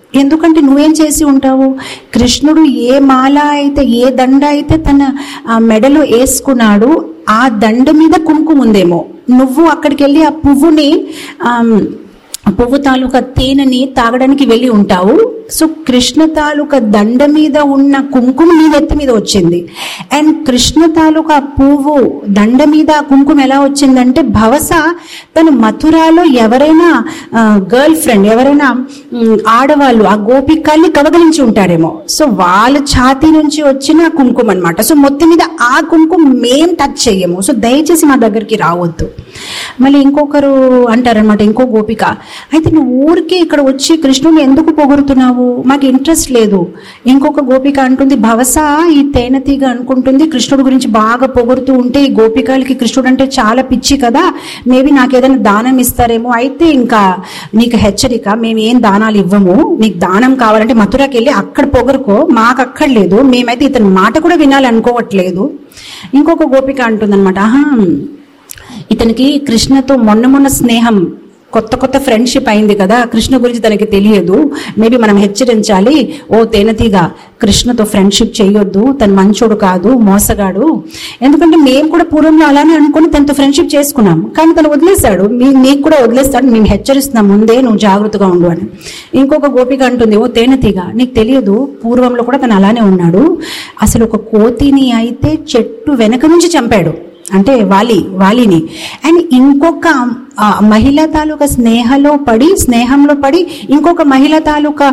Speaker 1: ఎందుకంటే నువ్వేం చేసి ఉంటావు కృష్ణుడు ఏ మాల అయితే ఏ దండ అయితే తన ఆ, మెడలో వేసుకున్నాడు ఆ దండ మీద కుంకుమ ఉందేమో నువ్వు అక్కడికి వెళ్ళి ఆ పువ్వుని ఆమ్, ఆ పువ్వు తాలూకా తేనెని తాగడానికి వెళ్ళి ఉంటావు సో కృష్ణ తాలూకా దండ మీద ఉన్న కుంకుమ నీ నెత్తి మీద వచ్చింది అండ్ కృష్ణ తాలూకా పువ్వు దండ మీద ఆ కుంకుమ ఎలా వచ్చిందంటే భవస తను మథురాలో ఎవరైనా గర్ల్ ఫ్రెండ్ ఎవరైనా మ్, ఆడవాళ్ళు ఆ గోపికల్ని కవగలించి ఉంటారేమో సో వాళ్ళ ఛాతీ నుంచి వచ్చిన కుంకుమ అన్నమాట సో మొత్తం మీద ఆ కుంకుమ మేం టచ్ చెయ్యము సో దయచేసి మా దగ్గరికి రావద్దు మళ్ళీ ఇంకొకరు అంటారనమాట ఇంకో గోపిక అయితే నువ్వు ఊరికే ఇక్కడ వచ్చి కృష్ణుని ఎందుకు పొగుడుతున్నావు మాకు ఇంట్రెస్ట్ లేదు ఇంకొక గోపిక అంటుంది భవస ఈ తేనెతీగ అనుకుంటుంది కృష్ణుడు గురించి బాగా పొగుడుతూ ఉంటే ఈ గోపికలకి కృష్ణుడు అంటే చాలా పిచ్చి కదా మేబీ నాకు ఏదైనా దానం ఇస్తారేమో అయితే ఇంకా నీకు హెచ్చరిక మేము ఏం దానాలు ఇవ్వము నీకు దానం కావాలంటే మథురాకి వెళ్ళి అక్కడ పొగరుకో మాకు అక్కర్లేదు మేమైతే ఇతని మాట కూడా వినాలనుకోవట్లేదు ఇంకొక గోపిక అంటుందన్నమాట ఆహా ఇతనికి కృష్ణతో మొన్న మొన్న స్నేహం కొత్త కొత్త ఫ్రెండ్షిప్ అయింది కదా కృష్ణ గురించి తనకి తెలియదు మేబీ మనం హెచ్చరించాలి ఓ తేనెతీగ కృష్ణతో ఫ్రెండ్షిప్ చేయొద్దు తను మంచోడు కాదు మోసగాడు ఎందుకంటే మేము కూడా పూర్వంలో అలానే అనుకుని తనతో ఫ్రెండ్షిప్ చేసుకున్నాం కానీ తను వదిలేశాడు మీ నీకు కూడా వదిలేస్తాడు మేము హెచ్చరిస్తున్నాం ముందే నువ్వు జాగ్రత్తగా ఉండు అని ఇంకొక గోపిక అంటుంది ఓ తేనెతీగ నీకు తెలియదు పూర్వంలో కూడా తను అలానే ఉన్నాడు అసలు ఒక కోతిని అయితే చెట్టు వెనక నుంచి చంపాడు అంటే వాలి వాలిని అండ్ ఇంకొక ఆ, మహిళ తాలూకా స్నేహలో పడి స్నేహంలో పడి ఇంకొక మహిళ తాలూకా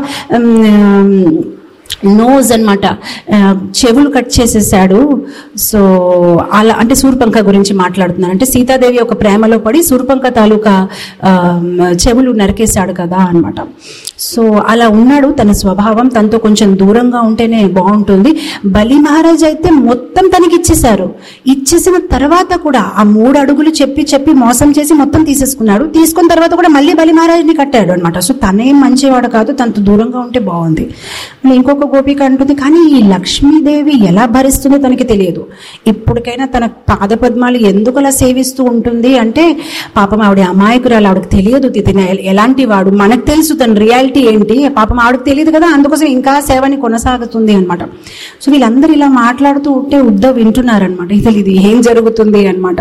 Speaker 1: నోజ్ అనమాట చెవులు కట్ చేసేసాడు సో అలా అంటే సూర్పంక గురించి మాట్లాడుతున్నాను అంటే సీతాదేవి ఒక ప్రేమలో పడి సూర్పంక తాలూకా ఆ, చెవులు నరికేశాడు కదా అన్నమాట సో అలా ఉన్నాడు తన స్వభావం తనతో కొంచెం దూరంగా ఉంటేనే బాగుంటుంది బలి మహారాజ్ అయితే మొత్తం తనకి ఇచ్చేశారు ఇచ్చేసిన తర్వాత కూడా ఆ మూడు అడుగులు చెప్పి చెప్పి మోసం చేసి మొత్తం తీసేసుకున్నాడు తీసుకున్న తర్వాత కూడా మళ్ళీ బలి మహారాజ్ని కట్టాడు అనమాట సో తనేం మంచివాడు కాదు తనతో దూరంగా ఉంటే బాగుంది మళ్ళీ ఇంకొక గోపిక అంటుంది కానీ ఈ లక్ష్మీదేవి ఎలా భరిస్తుందో తనకి తెలియదు ఇప్పటికైనా తన పాదపద్మాలు ఎందుకు అలా సేవిస్తూ ఉంటుంది అంటే పాపం ఆవిడ అమాయకురాలు ఆవిడకి తెలియదు తిన ఎలాంటి వాడు మనకు తెలుసు తన రియాలిటీ ఏంటి పాపం ఆవిడకి తెలియదు కదా అందుకోసం ఇంకా సేవని కొనసాగుతుంది అనమాట సో వీళ్ళందరూ ఇలా మాట్లాడుతూ ఉంటే ఉద్దవ్ వింటున్నారనమాట ఇది ఇది ఏం జరుగుతుంది అనమాట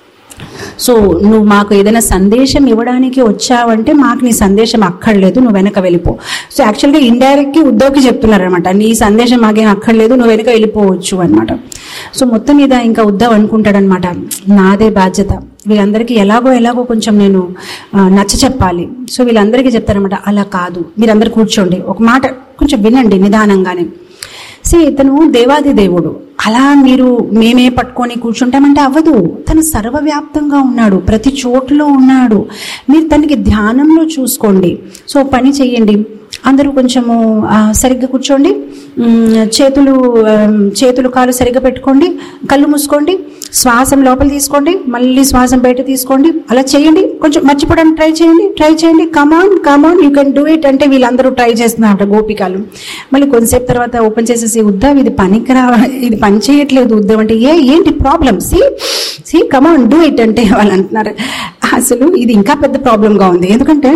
Speaker 1: సో నువ్వు మాకు ఏదైనా సందేశం ఇవ్వడానికి వచ్చావంటే మాకు నీ సందేశం అక్కర్లేదు నువ్వు వెనక వెళ్ళిపో సో యాక్చువల్గా ఇండైరెక్ట్గా ఉద్యోగి చెప్తున్నారనమాట నీ సందేశం మాకేం అక్కర్లేదు నువ్వు వెనక వెళ్ళిపోవచ్చు అనమాట సో మొత్తం మీద ఇంకా ఉద్దవ్ అనుకుంటాడనమాట నాదే బాధ్యత వీళ్ళందరికీ ఎలాగో ఎలాగో కొంచెం నేను ఆ, నచ్చ చెప్పాలి సో వీళ్ళందరికీ చెప్తారనమాట అలా కాదు మీరందరూ కూర్చోండి ఒక మాట కొంచెం వినండి నిదానంగానే సే ఇతను దేవాది దేవుడు అలా మీరు మేమే పట్టుకొని కూర్చుంటామంటే అవ్వదు తను సర్వవ్యాప్తంగా ఉన్నాడు ప్రతి చోటులో ఉన్నాడు మీరు తనకి ధ్యానంలో చూసుకోండి సో పని చెయ్యండి అందరూ కొంచెము ఆ, సరిగ్గా కూర్చోండి మ్, చేతులు ఆ, చేతులు కాలు సరిగ్గా పెట్టుకోండి కళ్ళు మూసుకోండి శ్వాసం లోపల తీసుకోండి మళ్ళీ శ్వాసం బయట తీసుకోండి అలా చేయండి కొంచెం మర్చిపోవడానికి ట్రై చేయండి ట్రై చేయండి come on come on you can do it అంటే వీళ్ళందరూ ట్రై చేస్తున్నారట గోపికలు మళ్ళీ కొంతసేపు తర్వాత ఓపెన్ చేసేసి ఉద్దవ్ ఇది పనికిరా ఇది పని చేయట్లేదు ఉద్దవ్ అంటే ఏ ఏంటి problem see see come on do it అంటే వాళ్ళు అంటున్నారు అసలు ఇది ఇంకా పెద్ద ప్రాబ్లంగా ఉంది ఎందుకంటే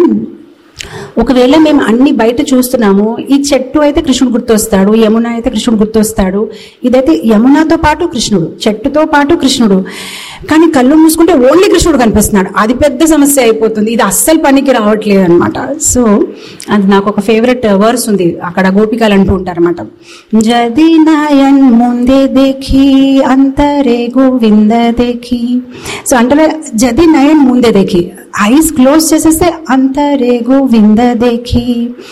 Speaker 1: ఒకవేళ మేము అన్ని బయట చూస్తున్నాము ఈ చెట్టు అయితే కృష్ణుడు గుర్తొస్తాడు యమున అయితే కృష్ణుడు గుర్తొస్తాడు ఇదైతే యమునతో పాటు కృష్ణుడు చెట్టుతో పాటు కృష్ణుడు కానీ కళ్ళు మూసుకుంటే ఓన్లీ కృష్ణుడు కనిపిస్తున్నాడు అది పెద్ద సమస్య అయిపోతుంది ఇది అస్సలు పనికి రావట్లేదు అనమాట సో అది నాకు ఒక ఫేవరెట్ వర్స్ ఉంది అక్కడ గోపికలు అంటూ ఉంటారన్నమాట జది నయన్ ముందే దేఖి అంతరే గోవింద దేఖి సో అంటే జది నయన్ ముందే దేఖి ఐస్ క్లోజ్ చేసేస్తే అంతరే గోవింద దేఖి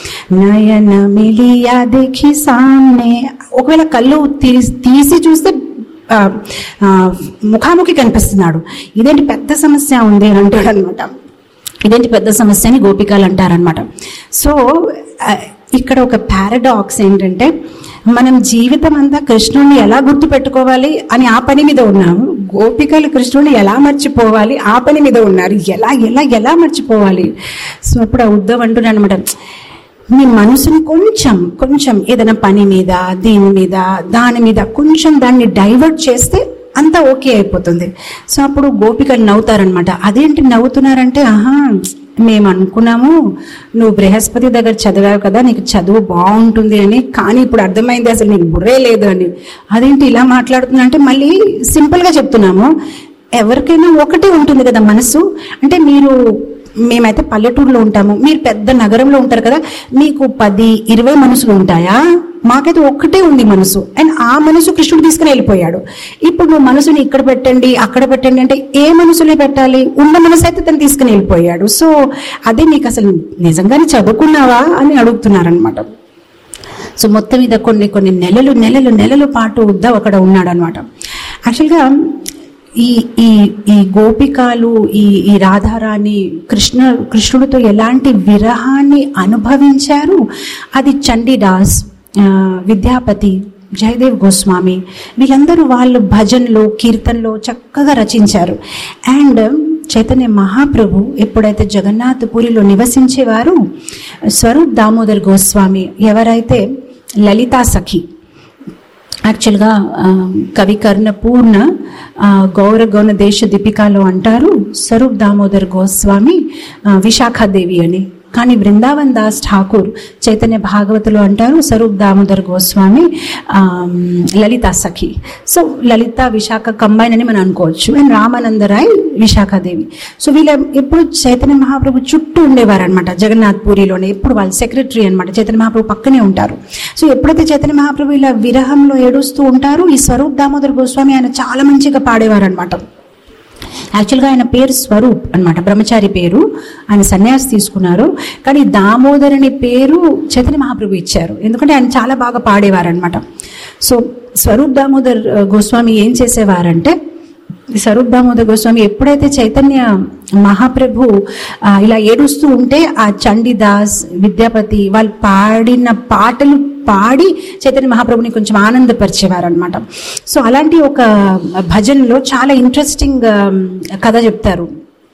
Speaker 1: నయన మిలియా దేఖి సామ్నే ఒకవేళ కళ్ళు తీసి తీసి చూస్తే ఆ, ఆ, ముఖాముఖి కనిపిస్తున్నాడు ఇదేంటి పెద్ద సమస్య ఉంది అని అంటాడు అనమాట ఇదేంటి పెద్ద సమస్య అని గోపికలు అంటారనమాట సో ఆ, ఇక్కడ ఒక పారాడాక్స్ ఏంటంటే మనం జీవితం అంతా కృష్ణుడిని ఎలా గుర్తు పెట్టుకోవాలి అని ఆ పని మీద ఉన్నాము గోపికలు కృష్ణుడిని ఎలా మర్చిపోవాలి ఆ పని మీద ఉన్నారు ఎలా ఎలా ఎలా మర్చిపోవాలి సో అప్పుడు ఆ ఉద్దవ్ అంటున్నాడు అనమాట మీ మనసుని కొంచెం కొంచెం ఏదైనా పని మీద దీని మీద దాని మీద కొంచెం దాన్ని డైవర్ట్ చేస్తే అంతా ఓకే అయిపోతుంది సో అప్పుడు గోపికలు నవ్వుతారనమాట అదేంటి నవ్వుతున్నారంటే ఆహా మేము అనుకున్నాము నువ్వు బృహస్పతి దగ్గర చదివావు కదా నీకు చదువు బాగుంటుంది అని కానీ ఇప్పుడు అర్థమైంది అసలు నీకు బుర్రే లేదు అని అదేంటి ఇలా మాట్లాడుతున్నా అంటే మళ్ళీ సింపుల్గా చెప్తున్నాము ఎవరికైనా ఒకటే ఉంటుంది కదా మనసు అంటే మీరు మేమైతే పల్లెటూరులో ఉంటాము మీరు పెద్ద నగరంలో ఉంటారు కదా మీకు పది ఇరవై మనసులు ఉంటాయా మాకైతే ఒక్కటే ఉంది మనసు అండ్ ఆ మనసు కృష్ణుడు తీసుకుని వెళ్ళిపోయాడు ఇప్పుడు నువ్వు మనసుని ఇక్కడ పెట్టండి అక్కడ పెట్టండి అంటే ఏ మనసులే పెట్టాలి ఉన్న మనసు అయితే తను తీసుకుని వెళ్ళిపోయాడు సో అదే నీకు అసలు నిజంగానే చదువుకున్నావా అని అడుగుతున్నారనమాట సో మొత్తం మీద కొన్ని కొన్ని నెలలు నెలలు నెలల పాటు ఉద్ధవ్ అక్కడ ఉన్నాడు అనమాట యాక్చువల్గా ఈ ఈ ఈ గోపికాలు ఈ ఈ రాధారాణి కృష్ణ కృష్ణుడితో ఎలాంటి విరహాన్ని అనుభవించారు అది చండీదాస్ ఆ, విద్యాపతి జయదేవ్ గోస్వామి వీళ్ళందరూ వాళ్ళు భజనలో కీర్తనలో చక్కగా రచించారు అండ్ చైతన్య మహాప్రభు ఎప్పుడైతే జగన్నాథ్ పూరిలో నివసించేవారు స్వరూప్ దామోదర్ గోస్వామి ఎవరైతే లలితా సఖి యాక్చువల్గా ఆ, కవి కర్ణపూర్ణ ఆ, గౌర గౌన దేశ దీపికాలో అంటారు స్వరూప్ దామోదర్ గోస్వామి ఆ, విశాఖాదేవి అని కానీ బృందావన్ దాస్ ఠాకూర్ చైతన్య భాగవతులు అంటారు స్వరూప్ దామోదర్ గోస్వామి ఆ, లలితా సఖి సో లలిత విశాఖ కంబైన్ అని మనం అనుకోవచ్చు అండ్ రామానందరాయ్ విశాఖాదేవి సో వీళ్ళ ఎప్పుడు చైతన్య మహాప్రభు చుట్టూ ఉండేవారు అనమాట జగన్నాథ్ పూరిలోనే ఎప్పుడు వాళ్ళ సెక్రటరీ అనమాట చైతన్య మహాప్రభు పక్కనే ఉంటారు సో ఎప్పుడైతే చైతన్య మహాప్రభు ఇలా విరహంలో ఏడుస్తూ ఉంటారు ఈ స్వరూప్ దామోదర్ గోస్వామి ఆయన చాలా మంచిగా పాడేవారు అనమాట యాక్చువల్గా ఆయన పేరు స్వరూప్ అన్నమాట బ్రహ్మచారి పేరు ఆయన సన్యాసి తీసుకున్నారు కానీ దామోదర్ అనే పేరు చైతన్య మహాప్రభు ఇచ్చారు ఎందుకంటే ఆయన చాలా బాగా పాడేవారు అనమాట సో స్వరూప్ దామోదర్ ఆ, గోస్వామి ఏం చేసేవారంటే స్వరూప్ దామోదర్ గోస్వామి ఎప్పుడైతే చైతన్య మహాప్రభు ఆ, ఇలా ఏడుస్తూ ఉంటే ఆ చండీదాస్ విద్యాపతి వాళ్ళు పాడిన పాటలు పాడి చైతన్య మహాప్రభుని కొంచెం ఆనందపరిచేవారు అనమాట సో అలాంటి ఒక భజనలో చాలా ఇంట్రెస్టింగ్ కథ చెప్తారు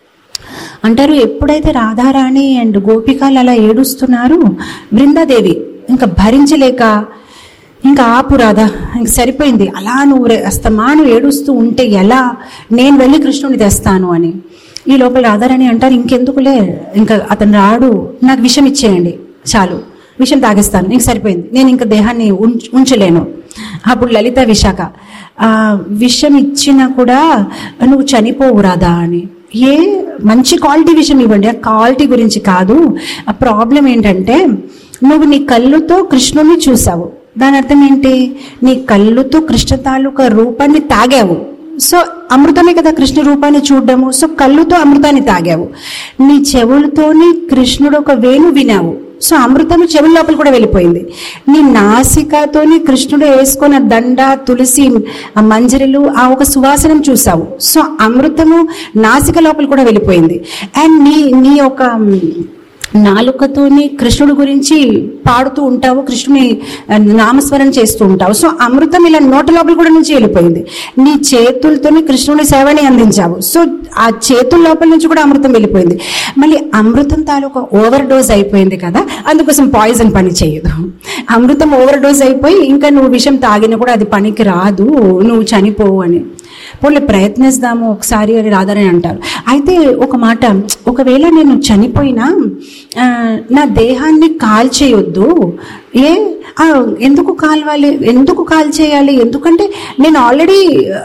Speaker 1: అంటారు ఎప్పుడైతే రాధారాణి అండ్ గోపికలు అలా ఏడుస్తున్నారు బృందాదేవి ఇంకా భరించలేక ఇంకా ఆపు రాధా ఇంక సరిపోయింది అలా నువ్వు రే- అస్తమాను ఏడుస్తూ ఉంటే ఎలా నేను వెళ్ళి కృష్ణుని తెస్తాను అని ఈ లోపల రాధారాణి అంటారు ఇంకెందుకులే ఇంకా అతను రాడు నాకు విషం ఇచ్చేయండి చాలు విషం తాగిస్తాను ఇంక సరిపోయింది నేను ఇంకా దేహాన్ని ఉంచ- ఉంచలేను అప్పుడు లలిత విశాఖ ఆ విషం ఇచ్చినా కూడా నువ్వు చనిపోవు రాదా అని ఏ మంచి క్వాలిటీ విషయం ఇవ్వండి ఆ క్వాలిటీ గురించి కాదు ఆ ప్రాబ్లం ఏంటంటే నువ్వు నీ కళ్ళుతో కృష్ణుని చూసావు దాని అర్థం ఏంటి నీ కళ్ళుతో కృష్ణ తాలూకా రూపాన్ని తాగావు సో అమృతమే కదా కృష్ణ రూపాన్ని చూడడము సో కళ్ళుతో అమృతాన్ని తాగావు నీ చెవులతోని కృష్ణుడు ఒక వేణు వినావు సో అమృతము చెవుల లోపల కూడా వెళ్ళిపోయింది నీ నాసికతోని కృష్ణుడు వేసుకున్న దండ తులసి ఆ మంజరిలు ఆ ఒక సువాసనం చూసావు సో అమృతము నాసిక లోపల కూడా వెళ్ళిపోయింది అండ్ నీ నీ ఒక నాలుకతోని కృష్ణుడు గురించి పాడుతూ ఉంటావు కృష్ణుని ఆ, నామస్మరణ చేస్తూ ఉంటావు సో అమృతం ఇలా నోట లోపల కూడా నుంచి వెళ్ళిపోయింది నీ చేతులతోని కృష్ణుని సేవని అందించావు సో ఆ చేతుల లోపల నుంచి కూడా అమృతం వెళ్ళిపోయింది మళ్ళీ అమృతం తాలూకా ఓవర్ డోస్ అయిపోయింది కదా అందుకోసం పాయిజన్ పని చేయదు అమృతం ఓవర్ డోస్ అయిపోయి ఇంకా నువ్వు విషం తాగినా కూడా అది పనికి రాదు నువ్వు చనిపోవు అని పోనీ ప్రయత్నిస్తాము ఒకసారి అని రాదని అంటారు అయితే ఒక మాట ఒకవేళ నేను చనిపోయినా ఆ, నా దేహాన్ని కాల్చేయొద్దు ఏ ఆ, ఎందుకు కాల్వాలి ఎందుకు కాల్ చేయాలి ఎందుకంటే నేను ఆల్రెడీ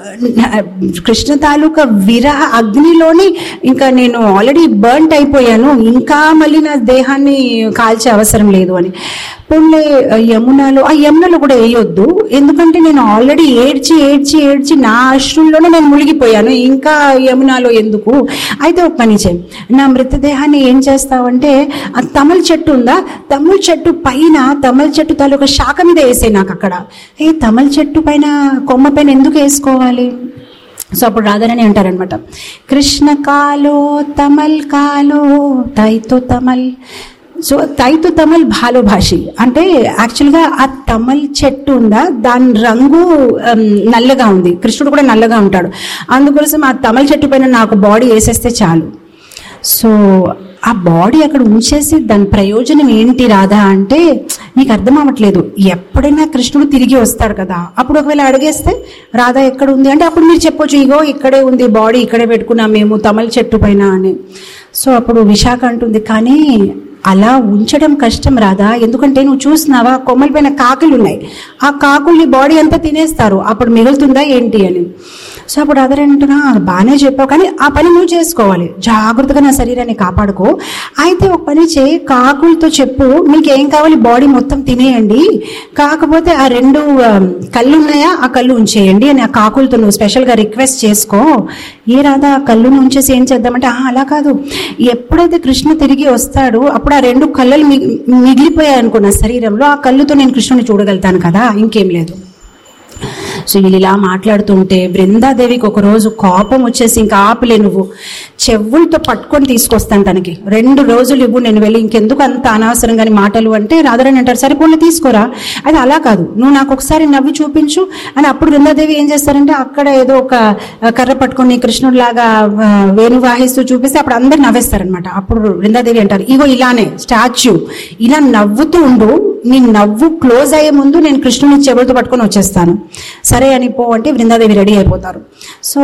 Speaker 1: కృష్ణ తాలూకా విరహ అగ్నిలోని ఇంకా నేను ఆల్రెడీ బర్న్ట్ అయిపోయాను ఇంకా మళ్ళీ నా దేహాన్ని కాల్చే అవసరం లేదు అని పోన్లే యమునలో ఆ యమునలో కూడా వేయొద్దు ఎందుకంటే నేను ఆల్రెడీ ఏడ్చి ఏడ్చి ఏడ్చి నా అశ్రుల్లోనే నేను మునిగిపోయాను ఇంకా యమునాలో ఎందుకు అయితే ఒక పని చేయి నా మృతదేహాన్ని ఏం చేస్తావంటే ఆ తమల చెట్టు ఉందా తమల చెట్టు పైన తమల చెట్టు తాలూకా శాఖ మీద వేసే నాకు అక్కడ ఏ తమల చెట్టు పైన కొమ్మ పైన ఎందుకు వేసుకోవాలి సో అప్పుడు రాధారాణి అంటారనమాట కృష్ణ కాలో తమల్ కాలో తైతో తమల్ సో తైతు తమల్ భాలో భాషి అంటే యాక్చువల్గా ఆ తమల్ చెట్టు ఉందా దాని రంగు ఉమ్, నల్లగా ఉంది కృష్ణుడు కూడా నల్లగా ఉంటాడు అందుకోసం ఆ తమల్ చెట్టు పైన నాకు బాడీ వేసేస్తే చాలు సో ఆ బాడీ అక్కడ ఉంచేసి దాని ప్రయోజనం ఏంటి రాధా అంటే నీకు అర్థం అవ్వట్లేదు ఎప్పుడైనా కృష్ణుడు తిరిగి వస్తాడు కదా అప్పుడు ఒకవేళ అడిగేస్తే రాధా ఎక్కడ ఉంది అంటే అప్పుడు మీరు చెప్పొచ్చు ఇగో ఇక్కడే ఉంది బాడీ ఇక్కడే పెట్టుకున్నాం మేము తమల చెట్టు పైన అని సో అప్పుడు విశాఖ అంటుంది కానీ అలా ఉంచడం కష్టం రాదా ఎందుకంటే నువ్వు చూసినావా కొమ్మల పైన కాకులు ఉన్నాయి ఆ కాకుల్ని బాడీ అంతా తినేస్తారు అప్పుడు మిగులుతుందా ఏంటి అని సో అప్పుడు అదరంటున్నా బాగానే చెప్పావు కానీ ఆ పని నువ్వు చేసుకోవాలి జాగ్రత్తగా నా శరీరాన్ని కాపాడుకో అయితే ఒక పని చేయి కాకులతో చెప్పు మీకు ఏం కావాలి బాడీ మొత్తం తినేయండి కాకపోతే ఆ రెండు ఆ, కళ్ళు ఉన్నాయా ఆ కళ్ళు ఉంచేయండి అని ఆ కాకులతో నువ్వు స్పెషల్గా రిక్వెస్ట్ చేసుకో ఏ రాదా ఆ కళ్ళుని ఉంచేసి ఏం చేద్దామంటే "ఆహా, అలా కాదు ఎప్పుడైతే కృష్ణ తిరిగి వస్తాడో అప్పుడు ఆ రెండు కళ్ళలు మిగి మిగిలిపోయాయి అనుకున్న శరీరంలో ఆ కళ్ళుతో నేను కృష్ణుని చూడగలుగుతాను కదా ఇంకేం లేదు సో వీళ్ళు ఇలా మాట్లాడుతుంటే బృందాదేవికి ఒక రోజు కోపం వచ్చేసి ఇంకా ఆపలే నువ్వు చెవులతో పట్టుకొని తీసుకొస్తాను తనకి రెండు రోజులు ఇవ్వు నేను వెళ్ళి ఇంకెందుకు అంత అనవసరంగా మాటలు అంటే రాధరాని అంటారు సరే పోనీ తీసుకోరా అది అలా కాదు నువ్వు నాకు ఒకసారి నవ్వి చూపించు అని అప్పుడు బృందాదేవి ఏం చేస్తారంటే అక్కడ ఏదో ఒక ఆ, కర్ర పట్టుకొని కృష్ణుడిలాగా ఆ, వేణు వాహిస్తూ చూపిస్తే అప్పుడు అందరు నవ్వేస్తారనమాట అప్పుడు బృందాదేవి అంటారు ఇగో ఇలానే స్టాచ్యూ ఇలా నవ్వుతూ ఉండు నీ నవ్వు క్లోజ్ అయ్యే ముందు నేను కృష్ణుని చెవులతో పట్టుకొని వచ్చేస్తాను సరే అని పో అంటే బృందాదేవి రెడీ అయిపోతారు సో